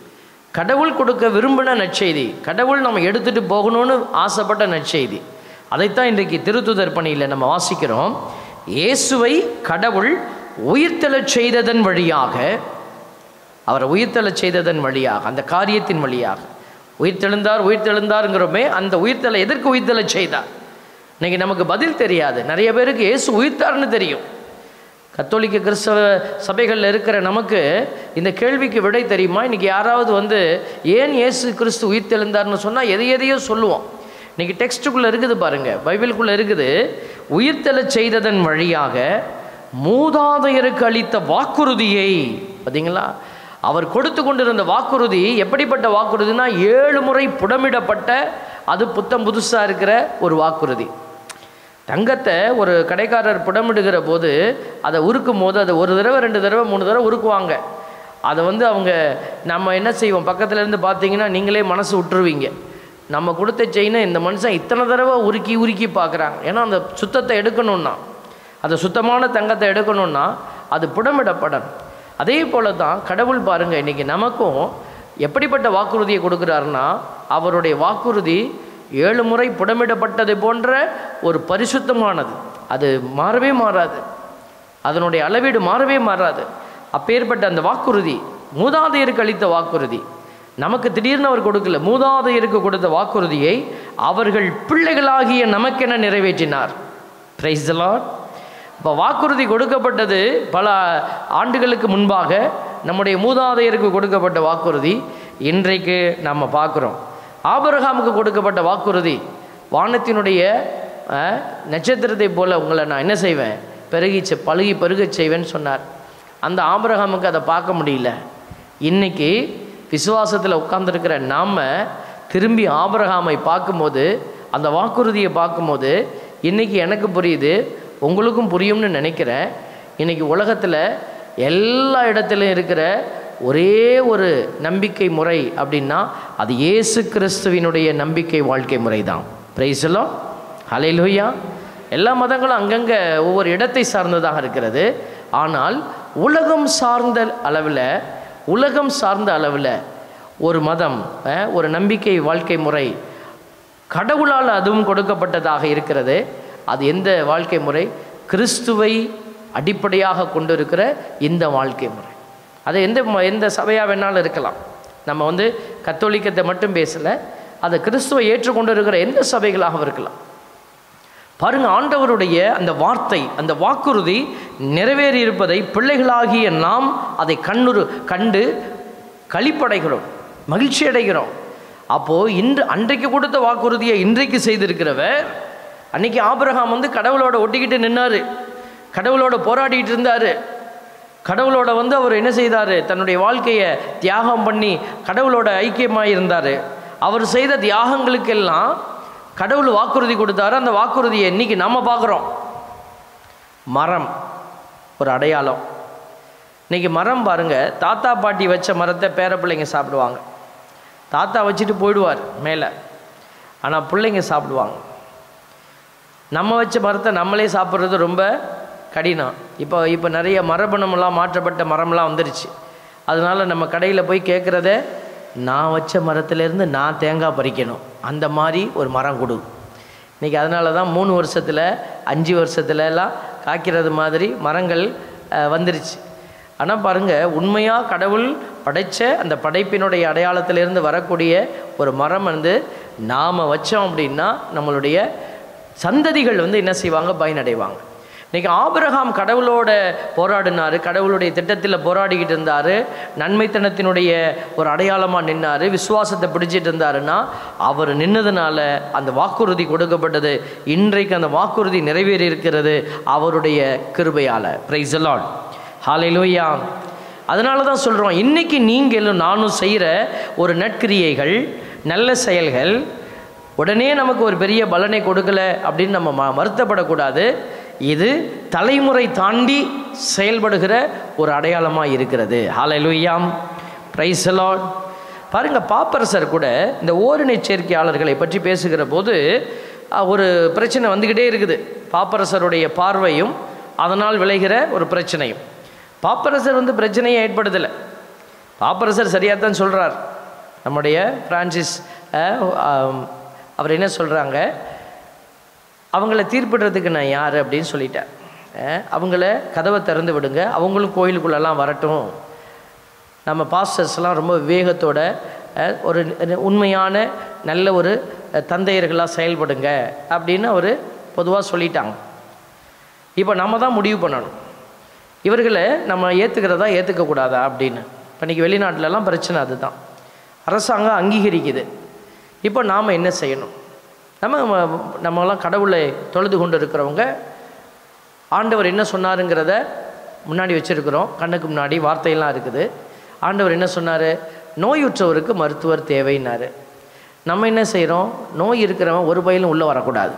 கடவுள் கொடுக்க விரும்பின நற்செய்தி கடவுள் நம்ம எடுத்துகிட்டு போகணும்னு ஆசைப்பட்ட நற்செய்தி அதைத்தான் இன்றைக்கு திருத்துதர் பணியில் நம்ம வாசிக்கிறோம் இயேசுவை கடவுள் உயிர்த்தெழச் செய்ததன் வழியாக அவரை உயிர்த்தெழச் செய்ததன் வழியாக அந்த காரியத்தின் வழியாக உயிர்த்தெழுந்தார் உயிர்த்தெழுந்தாருங்கிறோமே அந்த உயிர்த்தலை எதற்கு உயிர்த்தெழச் செய்தார் இன்னைக்கு நமக்கு பதில் தெரியாது நிறைய பேருக்கு இயேசு உயிர்த்தார்னு தெரியும் கத்தோலிக்க கிறிஸ்தவ சபைகளில் இருக்கிற நமக்கு இந்த கேள்விக்கு விடை தெரியுமா இன்னைக்கு யாராவது வந்து ஏன் இயேசு கிறிஸ்து உயிர்த்தெழுந்தார்னு சொன்னால் எதை எதையோ சொல்லுவோம் இன்னைக்கு டெக்ஸ்ட்டுக்குள்ளே இருக்குது பாருங்க பைபிளுக்குள்ளே இருக்குது உயிர்த்தெழச் செய்ததன் வழியாக மூதாதையருக்கு அளித்த வாக்குறுதியை பார்த்தீங்களா அவர் கொடுத்து கொண்டிருந்த வாக்குறுதி எப்படிப்பட்ட வாக்குறுதினா ஏழு முறை புடமிடப்பட்ட அது புத்தம் புதுசாக இருக்கிற ஒரு வாக்குறுதி தங்கத்தை ஒரு கடைக்காரர் புடமிடுகிற போது அதை உருக்கும் போது அதை ஒரு தடவை ரெண்டு தடவை மூணு தடவை உருக்குவாங்க அதை வந்து அவங்க நம்ம என்ன செய்வோம் பக்கத்துல இருந்து பார்த்தீங்கன்னா நீங்களே மனசு விட்டுருவீங்க நம்ம கொடுத்த செயினை இந்த மனுஷன் இத்தனை தடவை உருக்கி உருக்கி பார்க்குறாங்க ஏன்னா அந்த சுத்தத்தை எடுக்கணும்னா அந்த சுத்தமான தங்கத்தை எடுக்கணும்னா அது புடமிடப்படணும் அதே போல தான் கடவுள் பாருங்க இன்னைக்கு நமக்கும் எப்படிப்பட்ட வாக்குறுதியை கொடுக்குறாருன்னா அவருடைய வாக்குறுதி ஏழு முறை புடமிடப்பட்டது போன்ற ஒரு பரிசுத்தமானது அது மாறவே மாறாது அதனுடைய அளவீடு மாறவே மாறாது அப்பேற்பட்ட அந்த வாக்குறுதி மூதாதையருக்கு அளித்த வாக்குறுதி நமக்கு திடீர்னு அவர் கொடுக்கல மூதாதையருக்கு கொடுத்த வாக்குறுதியை அவர்கள் பிள்ளைகளாகிய நமக்கென நிறைவேற்றினார் பிரைஸ் லார்ட் இப்போ வாக்குறுதி கொடுக்கப்பட்டது பல ஆண்டுகளுக்கு முன்பாக நம்முடைய மூதாதையருக்கு கொடுக்கப்பட்ட வாக்குறுதி இன்றைக்கு நம்ம பார்க்குறோம் ஆபிரகாமுக்கு கொடுக்கப்பட்ட வாக்குறுதி வானத்தினுடைய அஹ், நட்சத்திரத்தைப் போல உங்களை நான் என்ன செய்வேன் பெருகிச்சு பழுகி பெருகச் செய்வேன்னு சொன்னார் அந்த ஆபிரகாமுக்கு அதை பார்க்க முடியல இன்னைக்கு விசுவாசத்தில் உட்கார்ந்துருக்கிற நாம் திரும்பி ஆபிரகாமை பார்க்கும்போது அந்த வாக்குறுதியை பார்க்கும்போது இன்னைக்கு எனக்கு புரியுது உங்களுக்கும் புரியும்னு நினைக்கிறேன் இன்னைக்கு உலகத்தில் எல்லா இடத்துலையும் இருக்கிற ஒரே ஒரு நம்பிக்கை முறை அப்படின்னா அது இயேசு கிறிஸ்துவினுடைய நம்பிக்கை வாழ்க்கை முறை தான் பிரைஸ்லோ ஹலையிலுயா எல்லா மதங்களும் அங்கங்கே ஒவ்வொரு இடத்தை சார்ந்ததாக இருக்கிறது ஆனால் உலகம் சார்ந்த அளவில் உலகம் சார்ந்த அளவில் ஒரு மதம் அஹ், ஒரு நம்பிக்கை வாழ்க்கை முறை கடவுளால் அதுவும் கொடுக்கப்பட்டதாக இருக்கிறது அது எந்த வாழ்க்கை முறை கிறிஸ்துவை அடிப்படையாக கொண்டிருக்கிற இந்த வாழ்க்கை முறை அது எந்த ம- எந்த சபையாக வேணாலும் இருக்கலாம் நம்ம வந்து கத்தோலிக்கத்தை மட்டும் பேசலை அதை கிறிஸ்துவை ஏற்றுக்கொண்டு இருக்கிற எந்த சபைகளாகவும் இருக்கலாம் பாருங்க ஆண்டவருடைய அந்த வார்த்தை அந்த வாக்குறுதி நிறைவேறி இருப்பதை பிள்ளைகளாகிய நாம் அதை கண்ணுறு கண்டு களிப்படைகிறோம் மகிழ்ச்சி அடைகிறோம் அப்போ இன்று அன்றைக்கு கொடுத்த வாக்குறுதியை இன்றைக்கு செய்திருக்கிறவர் அன்னைக்கு ஆபிரகாம் வந்து கடவுளோட ஒட்டிக்கிட்டு நின்னாரு கடவுளோட போராடிட்டு இருந்தாரு கடவுளோட வந்து அவர் என்ன செய்தார் தன்னுடைய வாழ்க்கையை தியாகம் பண்ணி கடவுளோட ஐக்கியமாக இருந்தார் அவர் செய்த தியாகங்களுக்கெல்லாம் கடவுள் வாக்குறுதி கொடுத்தாரு அந்த வாக்குறுதியை இன்னைக்கு நம்ம பார்க்குறோம் மரம் ஒரு அடையாளம் இன்னைக்கு மரம் பாருங்க தாத்தா பாட்டி வச்ச மரத்தை பேர பிள்ளைங்க சாப்பிடுவாங்க தாத்தா வச்சுட்டு போயிடுவார் மேலே ஆனால் பிள்ளைங்க சாப்பிடுவாங்க நம்ம வச்ச மரத்தை நம்மளே சாப்பிட்றது ரொம்ப கடினம் இப்போ இப்போ நிறைய மரபணுமெல்லாம் மாற்றப்பட்ட மரம்லாம் வந்துருச்சு அதனால நம்ம கடையில் போய் கேட்குறத நான் வச்ச மரத்துலேருந்து நான் தேங்காய் பறிக்கணும் அந்த மாதிரி ஒரு மரம் கொடு இன்றைக்கி அதனால தான் மூணு வருஷத்தில் அஞ்சு வருஷத்துல எல்லாம் காய்க்கிறது மாதிரி மரங்கள் அஹ், வந்துருச்சு ஆனால் பாருங்கள் உண்மையாக கடவுள் படைச்ச அந்த படைப்பினுடைய அடையாளத்திலிருந்து வரக்கூடிய ஒரு மரம் வந்து நாம் வச்சோம் அப்படின்னா நம்மளுடைய சந்ததிகள் வந்து என்ன செய்வாங்க பயனடைவாங்க இன்னைக்கு ஆபிரகாம் கடவுளோட போராடினார் கடவுளுடைய திட்டத்தில் போராடிக்கிட்டு இருந்தார் நன்மைத்தனத்தினுடைய ஒரு அடையாளமாக நின்னார் விசுவாசத்தை பிடிச்சிட்டு இருந்தாருன்னா அவர் நின்னதுனால அந்த வாக்குறுதி கொடுக்கப்பட்டது இன்றைக்கு அந்த வாக்குறுதி நிறைவேறி இருக்கிறது அவருடைய கிருபையால் பிரைஸ் லார்ட் ஹalleluya அதனால தான் சொல்கிறோம் இன்னைக்கு நீங்களும் நானும் செய்கிற ஒரு நற்கிரியைகள் நல்ல செயல்கள் உடனே நமக்கு ஒரு பெரிய பலனை கொடுக்கல அப்படின்னு நம்ம ம வருத்தப்படக்கூடாது இது தலைமுறை தாண்டி செயல்படுகிற ஒரு அடையாளமாக இருக்கிறது ஹalleluyaம் பிரைஸ் லார்ட் பாருங்க பாப்பரசர் கூட இந்த ஓரினை சேர்க்கையாளர்களை பற்றி பேசுகிற போது அஹ், ஒரு பிரச்சனை வந்துக்கிட்டே இருக்குது பாப்பரசருடைய பார்வையும் அதனால் விளைகிற ஒரு பிரச்சனையும் பாப்பரசர் வந்து பிரச்சனையை ஏற்படுத்தலை பாப்பரசர் சரியாக தான் சொல்கிறார் நம்முடைய பிரான்சிஸ் அஹ், ஆம், அவர் என்ன சொல்கிறாங்க அவங்கள தீர்ப்பிடுறதுக்கு நான் யார் அப்படின்னு சொல்லிட்டேன் அஹ், அவங்கள கதவை திறந்து விடுங்க அவங்களும் கோயிலுக்குள்ளெல்லாம் வரட்டும் நம்ம பாஸ்டர்ஸ்லாம் ரொம்ப விவேகத்தோட அஹ், ஒரு உண்மையான நல்ல ஒரு அஹ், தந்தையர்களாக செயல்படுங்க அப்படின்னு அவர் பொதுவாக சொல்லிட்டாங்க இப்போ நம்ம தான் முடிவு பண்ணணும் இவர்களை நம்ம ஏற்றுக்கிறதா ஏற்றுக்கக்கூடாதா அப்படின்னு இப்போ இன்றைக்கி வெளிநாட்டிலலாம் பிரச்சனை அதுதான் அரசாங்கம் அங்கீகரிக்குது இப்போ நாம் என்ன செய்யணும் நம்ம நம்ம- நம்மலாம் கடவுளை தொழுது கொண்டு இருக்கிறவங்க ஆண்டவர் என்ன சொன்னாருங்கிறத முன்னாடி வச்சுருக்கிறோம் கண்ணுக்கு முன்னாடி வார்த்தையெல்லாம் இருக்குது ஆண்டவர் என்ன சொன்னார் நோயுற்றவருக்கு மருத்துவர் தேவைன்னாரு நம்ம என்ன செய்கிறோம் நோய் இருக்கிறவன் ஒரு பயிலும் உள்ளே வரக்கூடாது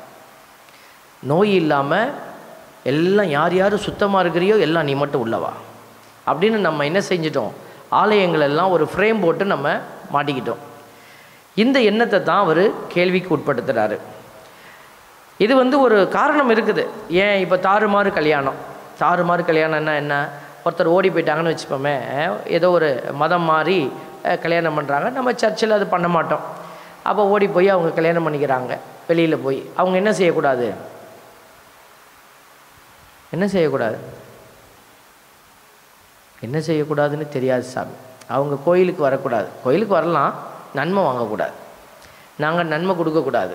நோய் இல்லாமல் எல்லாம் யார் யார் சுத்தமாக இருக்கிறியோ எல்லாம் நீ மட்டும் உள்ளவா அப்படின்னு நம்ம என்ன செஞ்சிட்டோம் ஆலயங்கள் எல்லாம் ஒரு ஃப்ரேம் போட்டு நம்ம மாட்டிக்கிட்டோம் இந்த எண்ணத்தை தான் அவர் கேள்விக்கு உட்படுத்துகிறாரு இது வந்து ஒரு காரணம் இருக்குது ஏன் இப்போ தாறுமாறு கல்யாணம் தாறுமாறு கல்யாணம்னா என்ன ஒருத்தர் ஓடி போயிட்டாங்கன்னு வச்சுப்போமே ஏதோ ஒரு மதம் மாறி அஹ், கல்யாணம் பண்ணுறாங்க நம்ம சர்ச்சில் அது பண்ண மாட்டோம் அப்போ ஓடி போய் அவங்க கல்யாணம் பண்ணிக்கிறாங்க வெளியில் போய் அவங்க என்ன செய்யக்கூடாது என்ன செய்யக்கூடாது என்ன செய்யக்கூடாதுன்னு தெரியாது சாமி அவங்க கோயிலுக்கு வரக்கூடாது கோயிலுக்கு வரலாம் நன்மை வாங்கக்கூடாது நாங்கள் நன்மை கொடுக்கக்கூடாது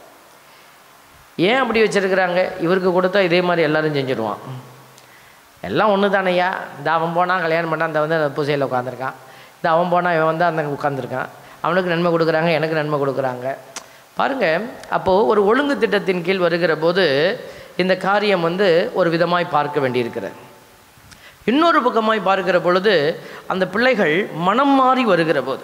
ஏன் அப்படி வச்சுருக்குறாங்க இவருக்கு கொடுத்தா இதே மாதிரி எல்லாரும் செஞ்சுடுவான் எல்லாம் ஒன்று தானையா இந்த அவன் போனால் கல்யாணம் பண்ணால் அந்த வந்து அந்த பூசையில் உட்காந்துருக்கான் இந்த அவன் போனால் இவன் வந்து அந்த உட்காந்துருக்கான் அவனுக்கு நன்மை கொடுக்குறாங்க எனக்கு நன்மை கொடுக்குறாங்க பாருங்கள் அப்போது ஒரு ஒழுங்கு திட்டத்தின் கீழ் வருகிற போது இந்த காரியம் வந்து ஒரு விதமாய் பார்க்க வேண்டியிருக்கிறது இன்னொரு பக்கமாய் பார்க்கிற பொழுது அந்த பிள்ளைகள் மனம் மாறி வருகிற போது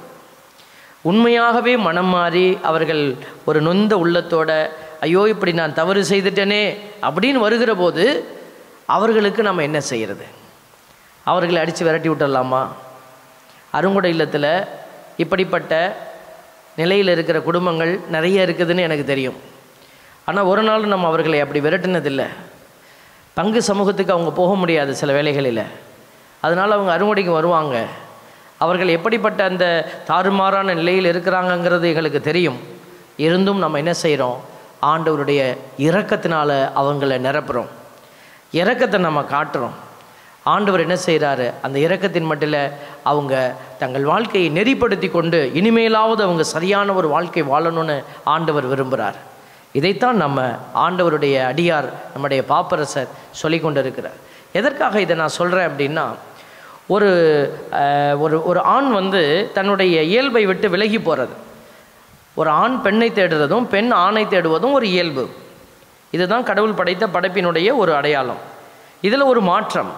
உண்மையாகவே மனம் மாறி அவர்கள் ஒரு நொந்த உள்ளத்தோட ஐயோ இப்படி நான் தவறு செய்துட்டேனே அப்படின்னு வருகிற போது அவர்களுக்கு நம்ம என்ன செய்கிறது அவர்களை அடித்து விரட்டி விட்டுடலாமா அருங்குடை இல்லத்தில் இப்படிப்பட்ட நிலையில் இருக்கிற குடும்பங்கள் நிறைய இருக்குதுன்னு எனக்கு தெரியும் ஆனால் ஒரு நாள் நம்ம அவர்களை அப்படி விரட்டினதில்லை பங்கு சமூகத்துக்கு அவங்க போக முடியாது சில வேளைகளில் அதனால் அவங்க அறுவடைக்கு வருவாங்க அவர்கள் எப்படிப்பட்ட அந்த தாறுமாறான நிலையில் இருக்கிறாங்கங்கிறது எங்களுக்கு தெரியும் இருந்தும் நம்ம என்ன செய்கிறோம் ஆண்டவருடைய இரக்கத்தினால அவங்கள நிரப்புகிறோம் இரக்கத்தை நம்ம காட்டுறோம் ஆண்டவர் என்ன செய்கிறாரு அந்த இரக்கத்தின் மட்டில் அவங்க தங்கள் வாழ்க்கையை நெறிப்படுத்தி கொண்டு இனிமேலாவது அவங்க சரியான ஒரு வாழ்க்கை வாழணும்னு ஆண்டவர் விரும்புகிறார் இதைத்தான் நம்ம ஆண்டவருடைய அடியார் நம்முடைய பாப்பரசர் சொல்லி கொண்டு இருக்கிறார் எதற்காக இதை நான் சொல்கிறேன் அப்படின்னா ஒரு அஹ், ஒரு ஒரு ஆண் வந்து தன்னுடைய இயல்பை விட்டு விலகி போகிறது ஒரு ஆண் பெண்ணை தேடுறதும் பெண் ஆணை தேடுவதும் ஒரு இயல்பு இதுதான் கடவுள் படைத்த படைப்பினுடைய ஒரு அடையாளம் இதில் ஒரு மாற்றம்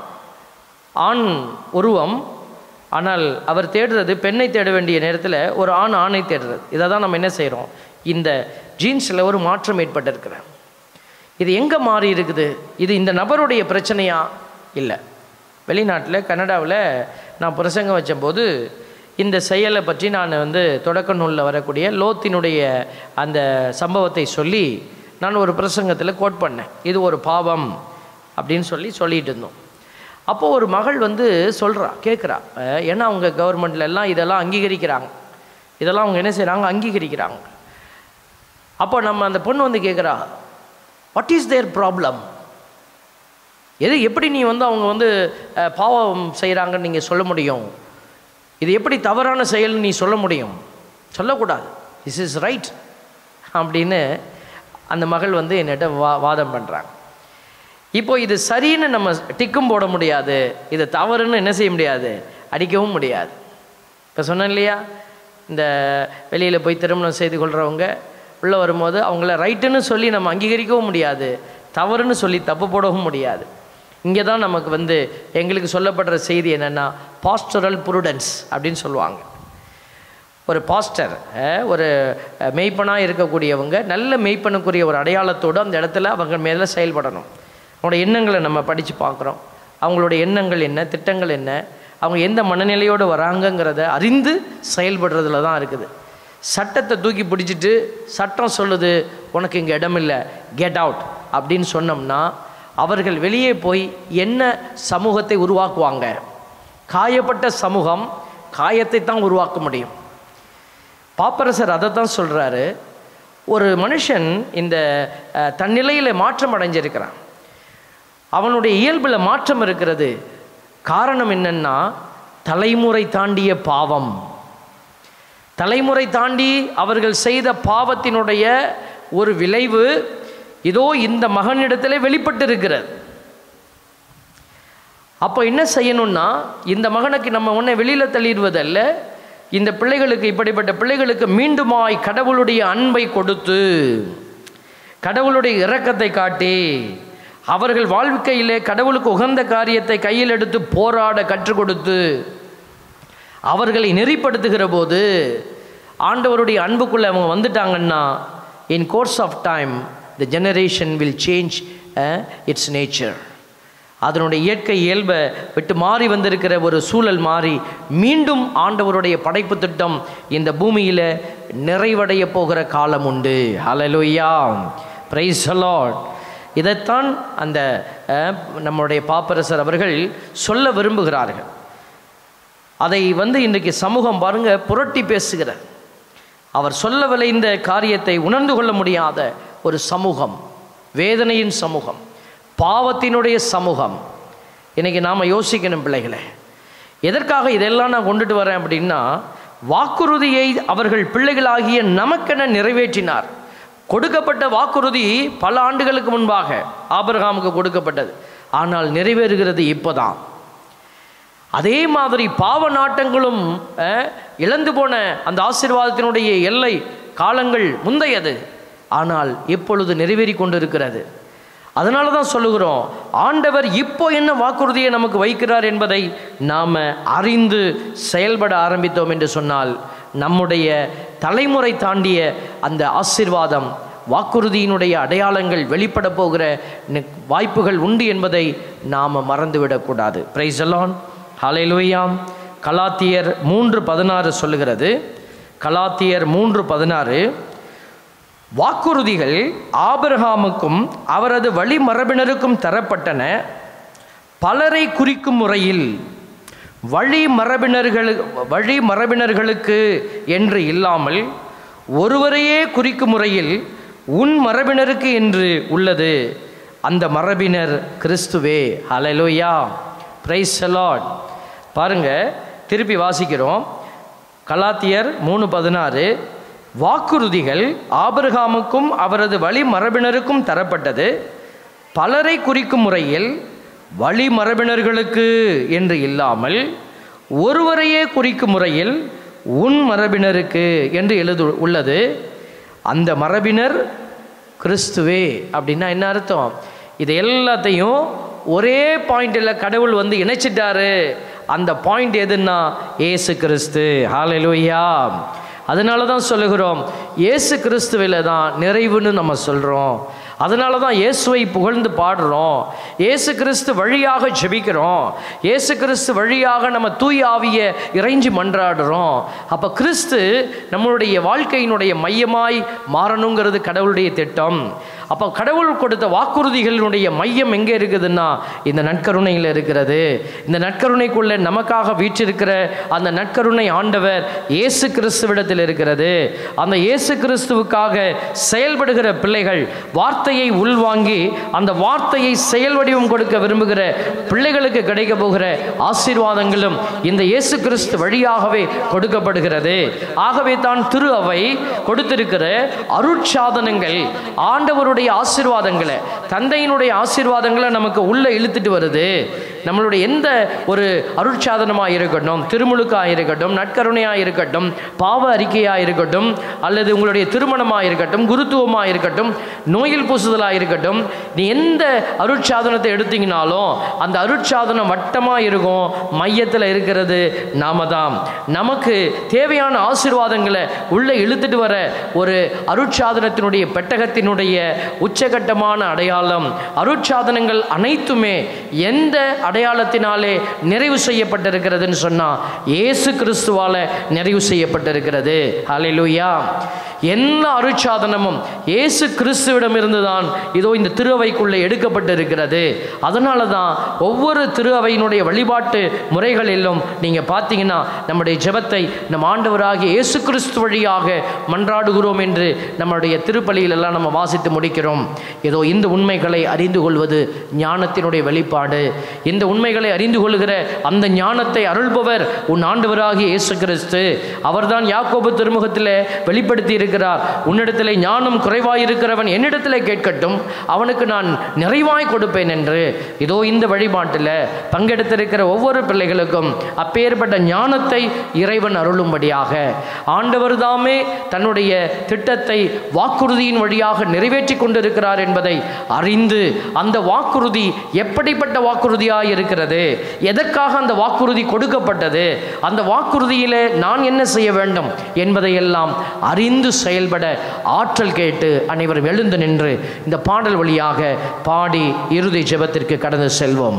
ஆண் உருவம் ஆனால் அவர் தேடுறது பெண்ணை தேட வேண்டிய நேரத்தில் ஒரு ஆண் ஆணை தேடுறது இதை தான் நம்ம என்ன செய்கிறோம் இந்த ஜீன்ஸில் ஒரு மாற்றம் ஏற்பட்டிருக்கிற இது எங்கே மாறி இருக்குது இது இந்த நபருடைய பிரச்சனையா இல்லை வெளிநாட்டில் கனடாவில் நான் பிரசங்கம் வச்சபோது இந்த செயலை பற்றி நான் வந்து தொடக்க நூலில் வரக்கூடிய லோத்தினுடைய அந்த சம்பவத்தை சொல்லி நான் ஒரு பிரசங்கத்தில் கோட் பண்ணேன் இது ஒரு பாவம் அப்படின்னு சொல்லி சொல்லிட்டு இருந்தோம் அப்போது ஒரு மகள் வந்து சொல்கிறா கேட்குறா அஹ், ஏன்னா அவங்க கவர்மெண்ட்ல எல்லாம் இதெல்லாம் அங்கீகரிக்கிறாங்க இதெல்லாம் அவங்க என்ன செய்கிறாங்க அங்கீகரிக்கிறாங்க அப்போ நம்ம அந்த பொண்ணு வந்து கேட்குறா வாட் இஸ் தேர் ப்ராப்ளம் எது எப்படி நீ வந்து அவங்க வந்து அஹ், பாவம் செய்கிறாங்கன்னு நீங்கள் சொல்ல முடியும் இது எப்படி தவறான செயல்னு நீ சொல்ல முடியும் சொல்லக்கூடாது திஸ் இஸ் ரைட் அப்படின்னு அந்த மகள் வந்து என்னிட்ட வா வாதம் பண்ணுறாங்க இப்போ இது சரின்னு நம்ம டிக்கும் போட முடியாது இது தவறுன்னு என்ன செய்ய முடியாது அடிக்கவும் முடியாது இப்போ சொன்னேன் இல்லையா இந்த வெளியில் போய் திருமணம் செய்து கொள்கிறவங்க உள்ளே வரும்போது அவங்கள ரைட்டுன்னு சொல்லி நம்ம அங்கீகரிக்கவும் முடியாது தவறுன்னு சொல்லி தப்பு போடவும் முடியாது இங்கே தான் நமக்கு வந்து எங்களுக்கு சொல்லப்படுற செய்தி என்னென்னா பாஸ்டரல் புருடன்ஸ் அப்படின்னு சொல்லுவாங்க ஒரு பாஸ்டர் அஹ், ஒரு மெய்ப்பனாக இருக்கக்கூடியவங்க நல்ல மெய்ப்பனுக்குரிய ஒரு அடையாளத்தோடு அந்த இடத்துல அவங்க மேலே செயல்படணும் அவங்களோட எண்ணங்களை நம்ம படித்து பார்க்குறோம் அவங்களோட எண்ணங்கள் என்ன திட்டங்கள் என்ன அவங்க எந்த மனநிலையோடு வராங்கங்கிறத அறிந்து செயல்படுறதுல தான் இருக்குது சட்டத்தை தூக்கி பிடிச்சிட்டு சட்டம் சொல்லுது உனக்கு இங்கே இடமில்லை கெட் அவுட் அப்படின்னு சொன்னோம்னா அவர்கள் வெளியே போய் என்ன சமூகத்தை உருவாக்குவாங்க காயப்பட்ட சமூகம் காயத்தை தான் உருவாக்க முடியும் பாப்பரசர் அதை தான் சொல்கிறாரு ஒரு மனுஷன் இந்த அஹ், தன்னிலையில் மாற்றம் அடைஞ்சிருக்கிறான் அவனுடைய இயல்பில் மாற்றம் இருக்கிறது காரணம் என்னன்னா தலைமுறை தாண்டிய பாவம் தலைமுறை தாண்டி அவர்கள் செய்த பாவத்தினுடைய ஒரு விளைவு இதோ இந்த மகனிடத்திலே வெளிப்பட்டு இருக்கிறது அப்போ என்ன செய்யணும்னா இந்த மகனுக்கு நம்ம உன்னை வெளியில் தள்ளிடுவதல்ல இந்த பிள்ளைகளுக்கு இப்படிப்பட்ட பிள்ளைகளுக்கு மீண்டுமாய் கடவுளுடைய அன்பை கொடுத்து கடவுளுடைய இரக்கத்தை காட்டி அவர்கள் வாழ்க்கையிலே கடவுளுக்கு உகந்த காரியத்தை கையில் எடுத்து போராட கற்றுக் கொடுத்து அவர்களை நெறிப்படுத்துகிற போது ஆண்டவருடைய அன்புக்குள்ளே அவங்க வந்துட்டாங்கன்னா in course of time the generation will change it's nature அதனுடைய இயற்கை இயல்பை விட்டு மாறி வந்திருக்கிற ஒரு சூழல் மாறி மீண்டும் ஆண்டவருடைய படைப்பு திட்டம் இந்த பூமியில் நிறைவடைய போகிற காலம் உண்டு ஹalleluya பிரைஸ் லார்ட் இதைத்தான் அந்த அஹ், நம்முடைய பாப்பரசர் அவர்கள் சொல்ல விரும்புகிறார்கள் அதை வந்து இன்றைக்கு சமூகம் பாருங்க புரட்டி பேசுகிறார் அவர் சொல்ல விளைந்த காரியத்தை உணர்ந்து கொள்ள முடியாத ஒரு சமூகம் வேதனையின் சமூகம் பாவத்தினுடைய சமூகம் இன்னைக்கு நாம் யோசிக்கணும் பிள்ளைகளே எதற்காக இதெல்லாம் நான் கொண்டுட்டு வரேன் அப்படின்னா வாக்குறுதியை அவர்கள் பிள்ளைகளாகிய நமக்கென நிறைவேற்றினார் கொடுக்கப்பட்ட வாக்குறுதி பல ஆண்டுகளுக்கு முன்பாக ஆபிரகாமுக்கு கொடுக்கப்பட்டது ஆனால் நிறைவேறுகிறது இப்போதான் அதே மாதிரி பாவ நாட்டங்களும் அஹ், இழந்து போன அந்த ஆசீர்வாதத்தினுடைய எல்லை காலங்கள் முந்தையது ஆனால் இப்பொழுது நிறைவேறி கொண்டிருக்கிறது அதனால தான் சொல்லுகிறோம் ஆண்டவர் இப்போ என்ன வாக்குறுதியை நமக்கு வைக்கிறார் என்பதை நாம் அறிந்து செயல்பட ஆரம்பித்தோம் என்று சொன்னால் நம்முடைய தலைமுறை தாண்டிய அந்த ஆசீர்வாதம் வாக்குறுதியினுடைய அடையாளங்கள் வெளிப்பட போகிற நி- வாய்ப்புகள் உண்டு என்பதை நாம் மறந்துவிடக்கூடாது பிரைஸ் அலான் ஹalleluyaம் கலாத்தியர் மூன்று பதினாறு சொல்லுகிறது கலாத்தியர் மூன்று பதினாறு வாக்குறுதிகள் ஆபிரகாமுக்கும் அவரது வழிமரபினருக்கும் தரப்பட்டன பலரை குறிக்கும் முறையில் வழி மரபினர்களு வழி மரபினர்களுக்கு என்று இல்லாமல் ஒருவரையே குறிக்கும் முறையில் உன் மரபினருக்கு என்று உள்ளது அந்த மரபினர் கிறிஸ்துவே ஹalleluya பிரைஸ் லார்ட் பாருங்க திருப்பி வாசிக்கிறோம் கலாத்தியர் மூணு பதினாறு வாக்குறுதிகள் ஆபிரகாமுக்கும் அவரது வழி மரபினருக்கும் தரப்பட்டது பலரை குறிக்கும் முறையில் வழி மரபினர்களுக்கு என்று இல்லாமல் ஒருவரையே குறிக்கும் முறையில் உன் மரபினருக்கு என்று எழுது உள்ளது அந்த மரபினர் கிறிஸ்துவே அப்படின்னா என்ன அர்த்தம் இது எல்லாத்தையும் ஒரே பாயிண்டில் கடவுள் வந்து இணைச்சிட்டாரு அந்த பாயிண்ட் எதுன்னா ஏசு கிறிஸ்து ஹalleluya அதனால தான் சொல்லுகிறோம் இயேசு கிறிஸ்துவில தான் நிறைவுன்னு நம்ம சொல்கிறோம் அதனால தான் இயேசுவை புகழ்ந்து பாடுறோம் இயேசு கிறிஸ்து வழியாக ஜெபிக்கிறோம் இயேசு கிறிஸ்து வழியாக நம்ம தூய் ஆவிய இறைஞ்சி மன்றாடுறோம் அப்போ கிறிஸ்து நம்மளுடைய வாழ்க்கையினுடைய மையமாய் மாறணுங்கிறது கடவுளுடைய திட்டம் அப்போ கடவுள் கொடுத்த வாக்குறுதிகளினுடைய மையம் எங்கே இருக்குதுன்னா இந்த நற்கருணையில் இருக்கிறது இந்த நற்கருணைக்குள்ளே நமக்காக வீற்றிருக்கிற அந்த நற்கருணை ஆண்டவர் இயேசு கிறிஸ்துவிடத்தில் இருக்கிறது அந்த இயேசு கிறிஸ்துவுக்காக செயல்படுகிற பிள்ளைகள் வார்த்தையை உள்வாங்கி அந்த வார்த்தையை செயல் வடிவம் கொடுக்க விரும்புகிற பிள்ளைகளுக்கு கிடைக்க போகிற ஆசீர்வாதங்களும் இந்த இயேசு கிறிஸ்து வழியாகவே கொடுக்கப்படுகிறது ஆகவே தான் திரு அவை கொடுத்திருக்கிற அருட்சாதனங்கள் ஆண்டவருடைய ஆசீர்வாதங்களை தந்தையினுடைய ஆசீர்வாதங்களை நமக்கு உள்ள இழுத்துட்டு வருது நம்மளுடைய எந்த ஒரு அருட்சாதனமாக இருக்கட்டும் திருமுழுக்காக இருக்கட்டும் நற்கருணையாக இருக்கட்டும் பாவ அறிக்கையாக இருக்கட்டும் அல்லது உங்களுடைய திருமணமாக இருக்கட்டும் குருத்துவமாக இருக்கட்டும் நோயில் பூசுதலாக இருக்கட்டும் நீ எந்த அருட்சாதனத்தை எடுத்தீங்கனாலும் அந்த அருட்சாதனம் வட்டமாக இருக்கும் மையத்தில் இருக்கிறது நாம தான் நமக்கு தேவையான ஆசீர்வாதங்களை உள்ளே இழுத்துட்டு வர ஒரு அருட்சாதனத்தினுடைய பெட்டகத்தினுடைய உச்சகட்டமான அடையாளம் அருட்சாதனங்கள் அனைத்துமே எந்த அடையாளத்தினாலே நிறைவு செய்யப்பட்டிருக்கிறதுன்னு சொன்னா இயேசு கிறிஸ்துவால நிறைவு செய்யப்பட்டிருக்கிறது ஹalleluya எல்லா அருட்சாதனமும் இயேசு கிறிஸ்துவிடம் இருந்துதான் இதோ இந்த திருவைக்குள்ளே எடுக்கப்பட்டிருக்கிறது அதனால தான் ஒவ்வொரு திரு அவையினுடைய வழிபாட்டு முறைகளிலும் நீங்கள் பார்த்தீங்கன்னா நம்முடைய ஜெபத்தை நம் ஆண்டவராகிய இயேசு கிறிஸ்து வழியாக மன்றாடுகிறோம் என்று நம்முடைய திருப்பலியிலெல்லாம் நம்ம வாசித்து முடிக்கிறோம் ஏதோ இந்த உண்மைகளை அறிந்து கொள்வது ஞானத்தினுடைய வெளிப்பாடு இந்த உண்மைகளை அறிந்து கொள்கிற அந்த ஞானத்தை அருள்பவர் உன் ஆண்டவராகிய இயேசு கிறிஸ்து அவர்தான் யாக்கோபு திருமுகத்திலே வெளிப்படுத்தி இருக்கிறார் உன்னிடத்திலே ஞானம் குறைவாயிருக்கிறவன் என்னிடத்திலே கேட்கட்டும் அவனுக்கு நான் நிறைவாய் கொடுப்பேன் என்று இதோ இந்த வழிபாட்டில் பங்கெடுத்திருக்கிற ஒவ்வொரு பிள்ளைகளுக்கும் அப்பேற்பட்ட ஞானத்தை இறைவன் அருளும்படியாக ஆண்டவர் தாமே தன்னுடைய திட்டத்தை வாக்குறுதியின் வழியாக நிறைவேற்றி கொண்டிருக்கிறார் என்பதை அறிந்து அந்த வாக்குறுதி எப்படிப்பட்ட வாக்குறுதியாக இருக்கிறது எதற்காக அந்த வாக்குறுதி கொடுக்கப்பட்டது அந்த வாக்குறுதியிலே நான் என்ன செய்ய வேண்டும் என்பதையெல்லாம் அறிந்து செயல்பட ஆற்றல் கேட்டு அனைவரும் எழுந்து நின்று இந்த பாடல் வழியாக பாடி இறுதி ஜெபத்திற்கு கடந்து செல்வோம்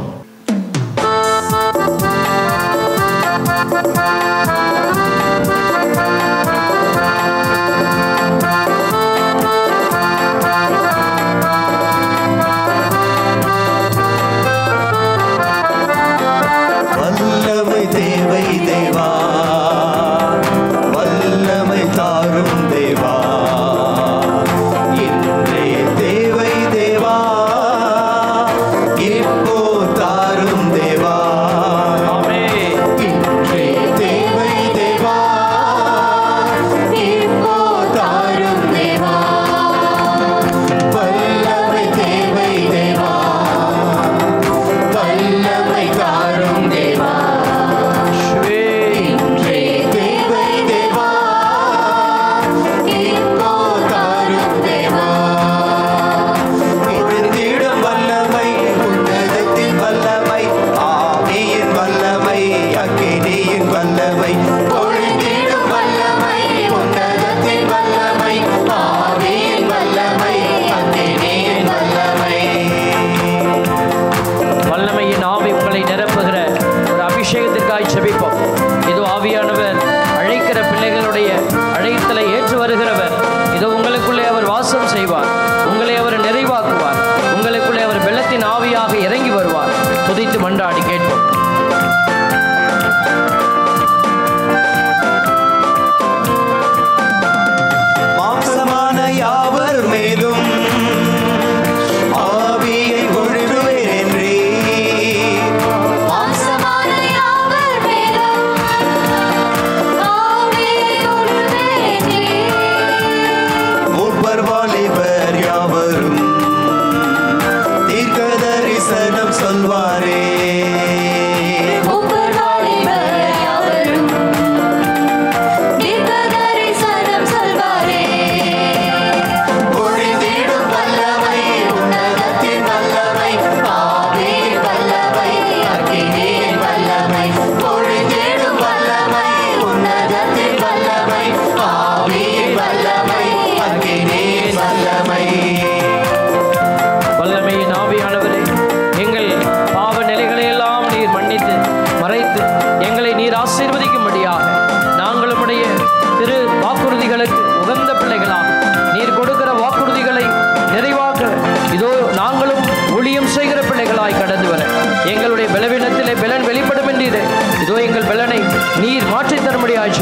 வல்லமை தேவை தேவா வல்லமை தாரும் தேவா இன்றே தேவை தேவா இப்போ தாரும் தேவா ஆமென்.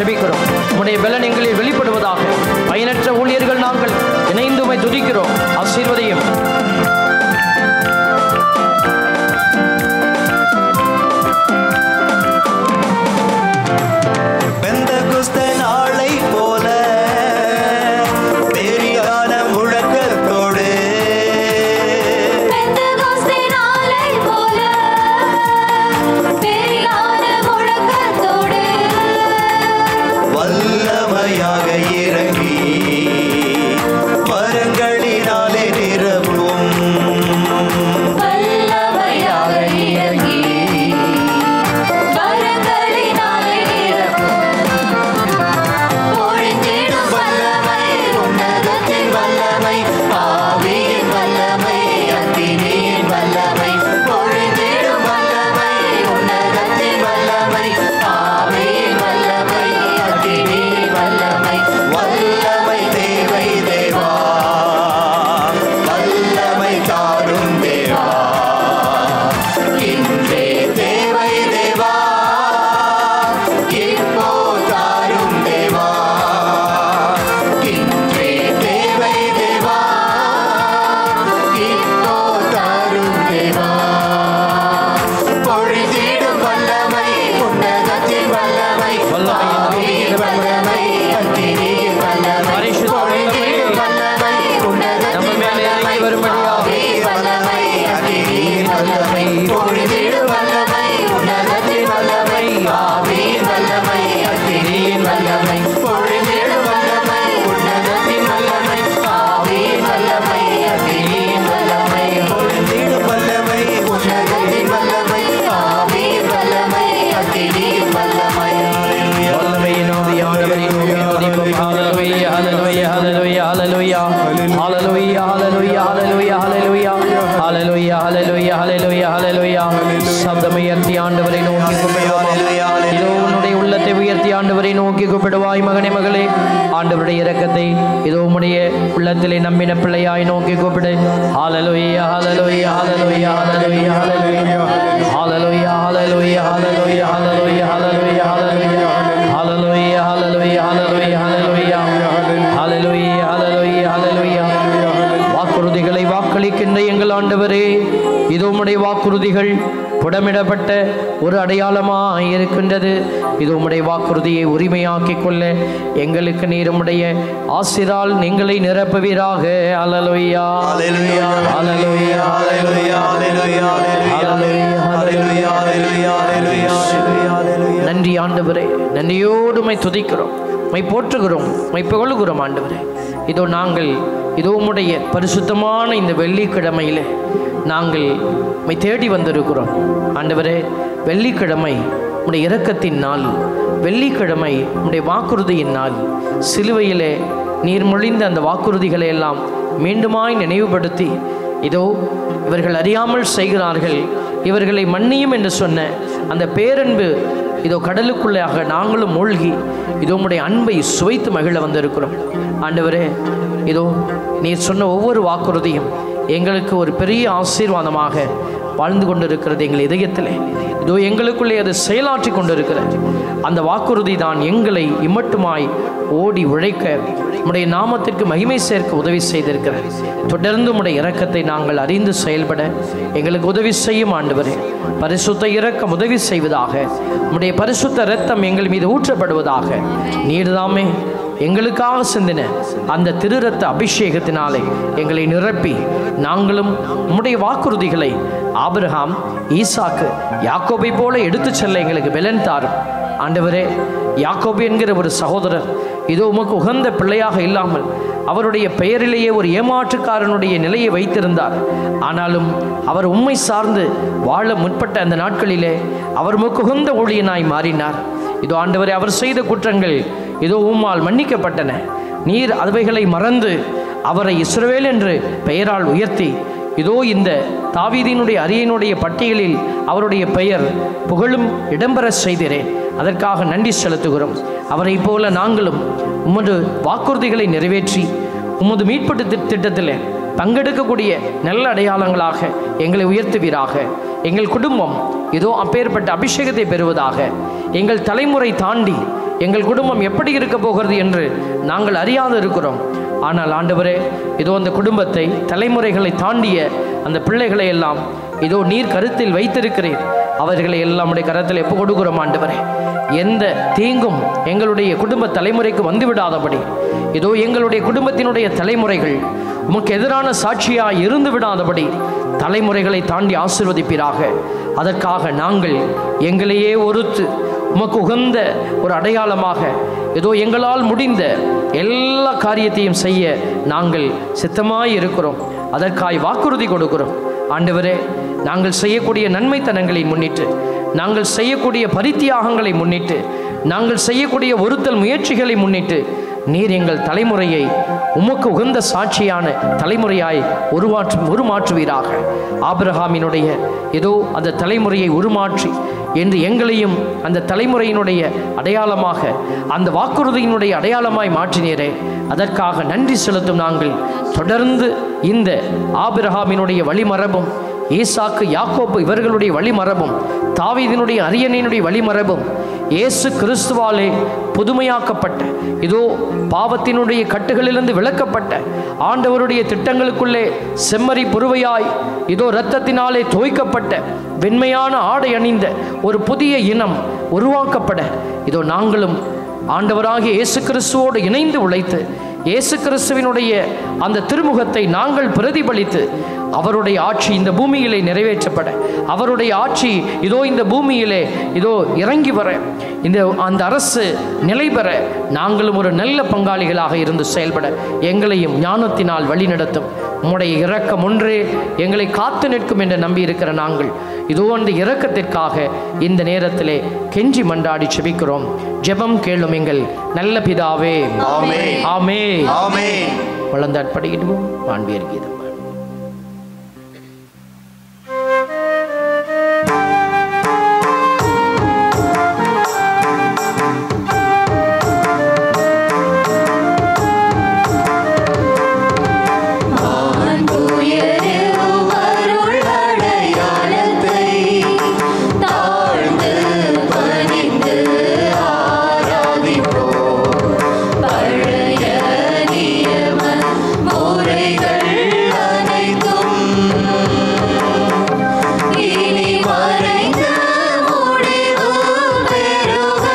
ஜெபிக்கிறோம் உம்முடைய பலன் எங்களில் வெளிப்படுவதாக பயனற்ற ஊழியர்கள் நாங்கள் இணைந்து உம்மை துதிக்கிறோம் ஆசீர்வதையும் பெந்தகுஸ்த நாளை போல பெரியான முழக்கத்தோடு பெந்தகோஸ்தே நாளை போல பெரியான முழக்கத்தோடு வல்லமையாக இறங்கி மரங்களினாலே நிரப்பும் வல்லமையாக இறங்கி வரங்களினாலே நிரப்பும் பொழிந்திடும் வல்லமை உன்னதத்தின் வல்லமை ஆவியின் வல்லமை அக்கினியின் வல்லமை பொழிந்திடும் வல்லமை உன்னதத்தின் வல்லமை ஆவியின் வல்லமை அக்கினியின் வல்லமை வல்லமை தேவை தேவா வல்லமை தாரும் தேவா இன்றே தேவை தேவா இப்போ தாரும் தேவா இன்றே தேவை தேவா இப்போ தாரும் தேவா பொழிதிடும் வல்லமை உன்னதத்தின் வல்லமை ஆவியின் வல்லமை அக்கினியின் வல்லமை பரிசுத்த பொழிதிடும் வல்லமை உன்னதத்தின் நம்ம மேலே இறங்கி வரும்படியாக. ஆவியின் வல்லமை அக்கினியின் வல்லமை பொழிதிடும் வல்லமை உன்னதத்தின் வல்லமை ஆவியின் வல்லமை அக்கினியின் வல்லமை பொழிதிடும் வல்லமை உன்னதத்தின் வல்லமை ஆவியின் வல்லமை அக்கினியின் வல்லமை பொழிதிடும் வல்லமை உன்னதத்தின் வல்லமை ஆவியின் வல்லமை அக்கினியின் வல்லமை வல்லமையின் ஆவியானவரை நோக்கி துதிப்போம். ஹalleluya, ஹalleluya, ஹalleluya, ஹalleluya. ஹalleluya, ஹalleluya, ஹalleluya, ஹalleluya. ஹalleluya, ஹalleluya, ஹalleluya, ஹalleluya. சப்தம் உயர்த்தி ஆண்டவரை நோக்கி கூப்பிடுவோம். இதோ உன்னுடைய உள்ளத்தை உயர்த்தி ஆண்டவரை நோக்கி கூப்பிடுவாய் மகனே மகளே ஆண்டவருடைய இரக்கத்தை இதோ உம்முடைய உள்ளத்திலே நம்பின பிள்ளையாய் நோக்கி கூப்பிடு ஹalleluya, ஹalleluya, ஹalleluya, ஹalleluya, ஹalleluya. ஹalleluya, ஹalleluya, ஹalleluya, ஹalleluya, ஹalleluya, ஹalleluya. ஹalleluya, ஹalleluya, ஹalleluya, ஹalleluya. ஹalleluya, ஹalleluya, ஹalleluya. வாக்குறுதிகளை வாக்களிக்கின்ற எங்கள் ஆண்டவரே இது உம்முடைய வாக்குறுதிகள் புடமிடப்பட்ட ஒரு அடையாளமாய் இருக்கின்றது இது உம்முடைய வாக்குறுதியை உரிமையாக்கிக் கொள்ள எங்களுக்கு நீர் உம்முடைய ஆசிரால் நீங்களை நிரப்புவீராக அலலுயா Hallelujah, hallelujah, hallelujah, hallelujah, hallelujah, hallelujah, hallelujah, hallelujah, hallelujah. நன்றி ஆண்டவரே நன்றியோடு மை துதிக்கிறோம் மை போற்றுகிறோம் மை புகழுகிறோம் ஆண்டவரே இதோ நாங்கள் இதோ உம்முடைய பரிசுத்தமான இந்த வெள்ளிக்கிழமையிலே நாங்கள் மை தேடி வந்திருக்கிறோம் ஆண்டவரே வெள்ளிக்கிழமை உம்முடைய இரக்கத்தின் நாள் வெள்ளிக்கிழமை உம்முடைய வாக்குறுதியின் நாள் சிலுவையிலே நீர் மொழிந்த அந்த வாக்குறுதிகளை எல்லாம் மீண்டுமாய் நினைவுபடுத்தி இதோ இவர்கள் அறியாமல் செய்கிறார்கள் இவர்களை மன்னியும் என்று சொன்ன அந்த பேரன்பு இதோ கடலுக்குள்ளாக நாங்களும் மூழ்கி இதோ உம்முடைய அன்பை சுவைத்து மகிழ வந்திருக்கிறோம் ஆண்டவரே இதோ நீர் சொன்ன ஒவ்வொரு வாக்குறுதியும் எங்களுக்கு ஒரு பெரிய ஆசீர்வாதமாக வாழ்ந்து கொண்டிருக்கிறது எங்கள் இதயத்திலே இதோ எங்களுக்குள்ளே அது செயலாற்றி கொண்டிருக்கிறது அந்த வாக்குறுதி தான் எங்களை இம்மட்டுமாய் ஓடி உழைக்க உம்முடைய நாமத்திற்கு மகிமை சேர்க்க உதவி செய்திருக்கிறார் தொடர்ந்து உம்முடைய இரக்கத்தை நாங்கள் அறிந்து செயல்பட எங்களுக்கு உதவி செய்யும் ஆண்டவரே பரிசுத்த இரக்கம் உதவி செய்வதாக உம்முடைய பரிசுத்த இரத்தம் எங்கள் மீது ஊற்றப்படுவதாக நீர்தாமே எங்களுக்காக சிந்தின அந்த திரு ரத்த அபிஷேகத்தினாலே எங்களை நிரப்பி நாங்களும் உம்முடைய வாக்குறுதிகளை ஆபிரகாம் ஈசாக்கு யாக்கோபை போல எடுத்துச் செல்ல எங்களுக்கு பலன் தாரும் ஆண்டவரே யாக்கோபு என்கிற ஒரு சகோதரர் இதோ உமக்கு உகந்த பிள்ளையாக இல்லாமல் அவருடைய பெயரிலேயே ஒரு ஏமாற்றுக்காரனுடைய நிலையை வைத்திருந்தார் ஆனாலும் அவர் உம்மை சார்ந்து வாழ முற்பட்ட அந்த நாட்களிலே அவர் உமக்கு உகந்த ஊழியனாய் மாறினார் இதோ ஆண்டவரே அவர் செய்த குற்றங்கள் இதோ உம்மால் மன்னிக்கப்பட்டன நீர் அவைகளை மறந்து அவரை இஸ்ரவேல் என்று பெயரால் உயர்த்தி இதோ இந்த தாவீதினுடைய அரியனுடைய பட்டியலில் அவருடைய பெயர் புகழும் இடம்பெற செய்கிறேன் அதற்காக நன்றி செலுத்துகிறோம் அவரைப் போல நாங்களும் உமது வாக்குறுதிகளை நிறைவேற்றி உமது மீட்பட்டு திட்- திட்டத்தில் பங்கெடுக்கக்கூடிய நல்ல அடையாளங்களாக எங்களை உயர்த்துவீராக எங்கள் குடும்பம் இதோ அப்பேற்பட்ட அபிஷேகத்தை பெறுவதாக எங்கள் தலைமுறை தாண்டி எங்கள் குடும்பம் எப்படி இருக்க போகிறது என்று நாங்கள் அறியாது இருக்கிறோம் ஆனால் ஆண்டவரே இதோ அந்த குடும்பத்தை தலைமுறைகளை தாண்டிய அந்த பிள்ளைகளை எல்லாம் இதோ நீர் கருத்தில் வைத்திருக்கிறீர் அவர்களை எல்லாம் உடைய கரத்தில் எப்போ கொடுக்கிறோம் ஆண்டவரே எந்த தீங்கும் எங்களுடைய குடும்ப தலைமுறைக்கு வந்துவிடாதபடி இதோ எங்களுடைய குடும்பத்தினுடைய தலைமுறைகள் உமக்கு எதிரான சாட்சியாய் இருந்து விடாதபடி தலைமுறைகளை தாண்டி ஆசிர்வதிப்பீராக அதற்காக நாங்கள் எங்களையே ஒருத்து உமக்கு உகந்த ஒரு அடையாளமாக ஏதோ எங்களால் முடிந்த எல்லா காரியத்தையும் செய்ய நாங்கள் சித்தமாய் இருக்கிறோம் அதற்காய் வாக்குறுதி கொடுக்கிறோம் ஆண்டவரே நாங்கள் செய்யக்கூடிய நன்மைத்தனங்களை முன்னிட்டு நாங்கள் செய்யக்கூடிய பரித்தியாகங்களை முன்னிட்டு நாங்கள் செய்யக்கூடிய ஒருத்தல் முயற்சிகளை முன்னிட்டு நீர் எங்கள் தலைமுறையை உமக்கு உகந்த சாட்சியான தலைமுறையாய் உருமாற்று உருமாற்றுவீராக ஆபிரகாமினுடைய ஏதோ அந்த தலைமுறையை உருமாற்றி என்று எங்களையும் அந்த தலைமுறையினுடைய அடையாளமாக அந்த வாக்குறுதியினுடைய அடையாளமாய் மாற்றினீரே அதற்காக நன்றி செலுத்தும் நாங்கள் தொடர்ந்து இந்த ஆபிரகாமினுடைய வழிமரபும் ஈசாக்கு யாக்கோப்பு இவர்களுடைய வழிமரபும் தாவீதினுடைய அரியணையினுடைய வழிமரபும் இயேசு கிறிஸ்துவாலே புதுமையாக்கப்பட்ட இதோ பாவத்தினுடைய கட்டுகளிலிருந்து விளக்கப்பட்ட ஆண்டவருடைய திட்டங்களுக்குள்ளே செம்மறி புருவையாய் இதோ இரத்தத்தினாலே தோய்க்கப்பட்ட வெண்மையான ஆடை அணிந்த ஒரு புதிய இனம் உருவாக்கப்பட இதோ நாங்களும் ஆண்டவராகிய இயேசு கிறிஸ்துவோடு இணைந்து உழைத்து இயேசு கிறிஸ்துவினுடைய அந்த திருமுகத்தை நாங்கள் பிரதிபலித்து அவருடைய ஆட்சி இந்த பூமியிலே நிறைவேற்றப்பட அவருடைய ஆட்சி இதோ இந்த பூமியிலே இதோ இறங்கி வர இந்த அந்த அரசு நிலை பெற நாங்களும் ஒரு நல்ல பங்காளிகளாக இருந்து செயல்பட எங்களையும் ஞானத்தினால் வழிநடத்தும் உம்முடைய இரக்கம் ஒன்றே எங்களை காத்து நிற்கும் என்று நம்பியிருக்கிற நாங்கள் இதோ அந்த இரக்கத்திற்காக இந்த நேரத்திலே கெஞ்சி மண்டாடி செபிக்கிறோம் ஜெபம் கேளும் எங்கள் நல்ல பிதாவே ஆமென். ஆமே ஆமென் வளர்ந்து அற்படுகிடுவோம் ஆண்பியர் கீதம் அன்புயருவருள் அடையாளத்தை தாழ்ந்து பணிந்து ஆராதிப்போம். பழைய நியம முறைகள் அனைத்தும் இனி மறைந்து முடிவு பெறுக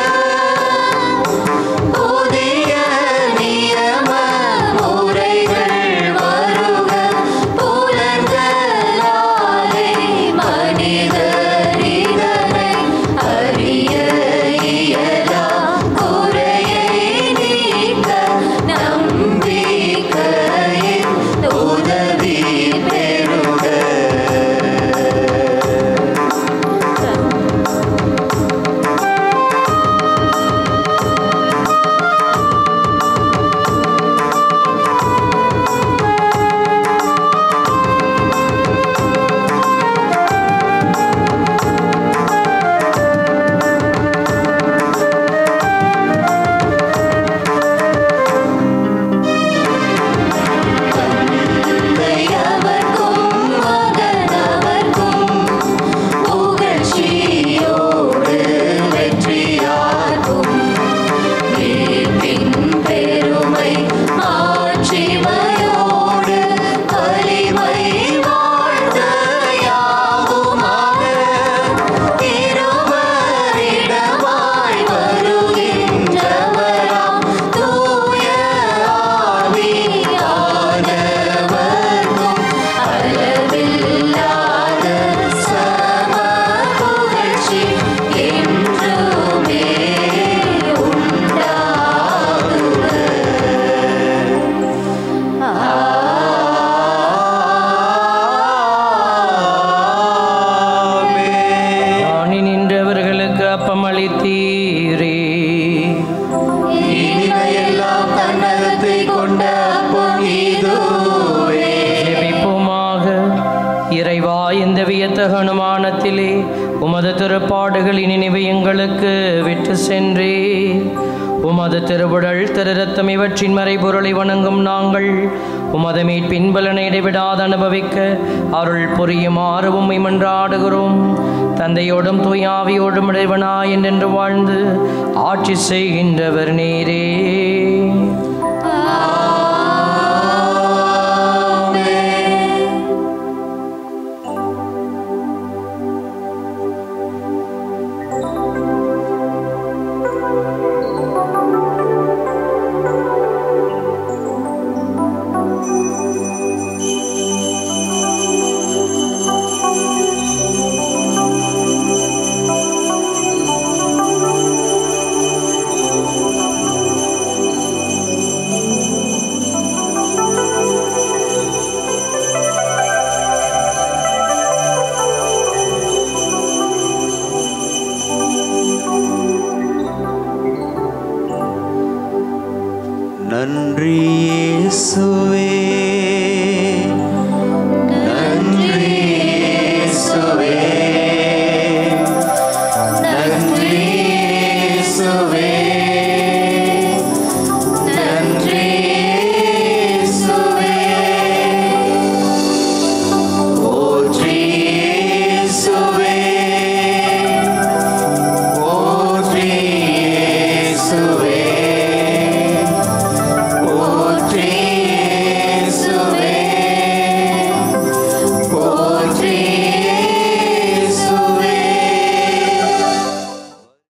புதிய நியம முறைகள் வருக புலன்களாலே மனிதர் இதனை அறிய இயலா குறையை நீக்க நம்பிக்கையின் உதவி பெறுக தந்தையவர்க்கும் மகனவர்க்கும் புகழ்ச்சியோடு வெற்றியாகும் மீட்பின் பெருமை ஆட்சிமையோடு வலிமை வாழ்ந்த யாவுமாக திருவரிடமாய் வருகின்றவராம் தூய ஆவியானவர்க்கும் அளவில்லாத சம புகழ்ச்சி என்றுமே உண்டாகுக ஆணி நின்றவர்களுக்கு அப்பம் அளித்தீரே இனிமையெல்லாம் தன்னகத்தை கொண்ட அப்பம் இதுவே ஜெபிப்போமாக இறைவா இந்த வியத்தக அனுமானத்திலே உமது திருப்பாடுகளின் நினைவு எங்களுக்கு விட்டு சென்றே உமது திருவுடல் திருரத்தம் இவற்றின் மறைபொருளை வணங்கும் நாங்கள் உமது மீட்பின் பலனை இடைவிடாது அனுபவிக்க அருள் புரியுமாறு உம்மை மன்றாடுகிறோம் தந்தையோடும் தூயாவியோடும் இறைவனா என்றென்று வாழ்ந்து ஆட்சி செய்கின்றவர் நீரே நன்றி இயேசுவே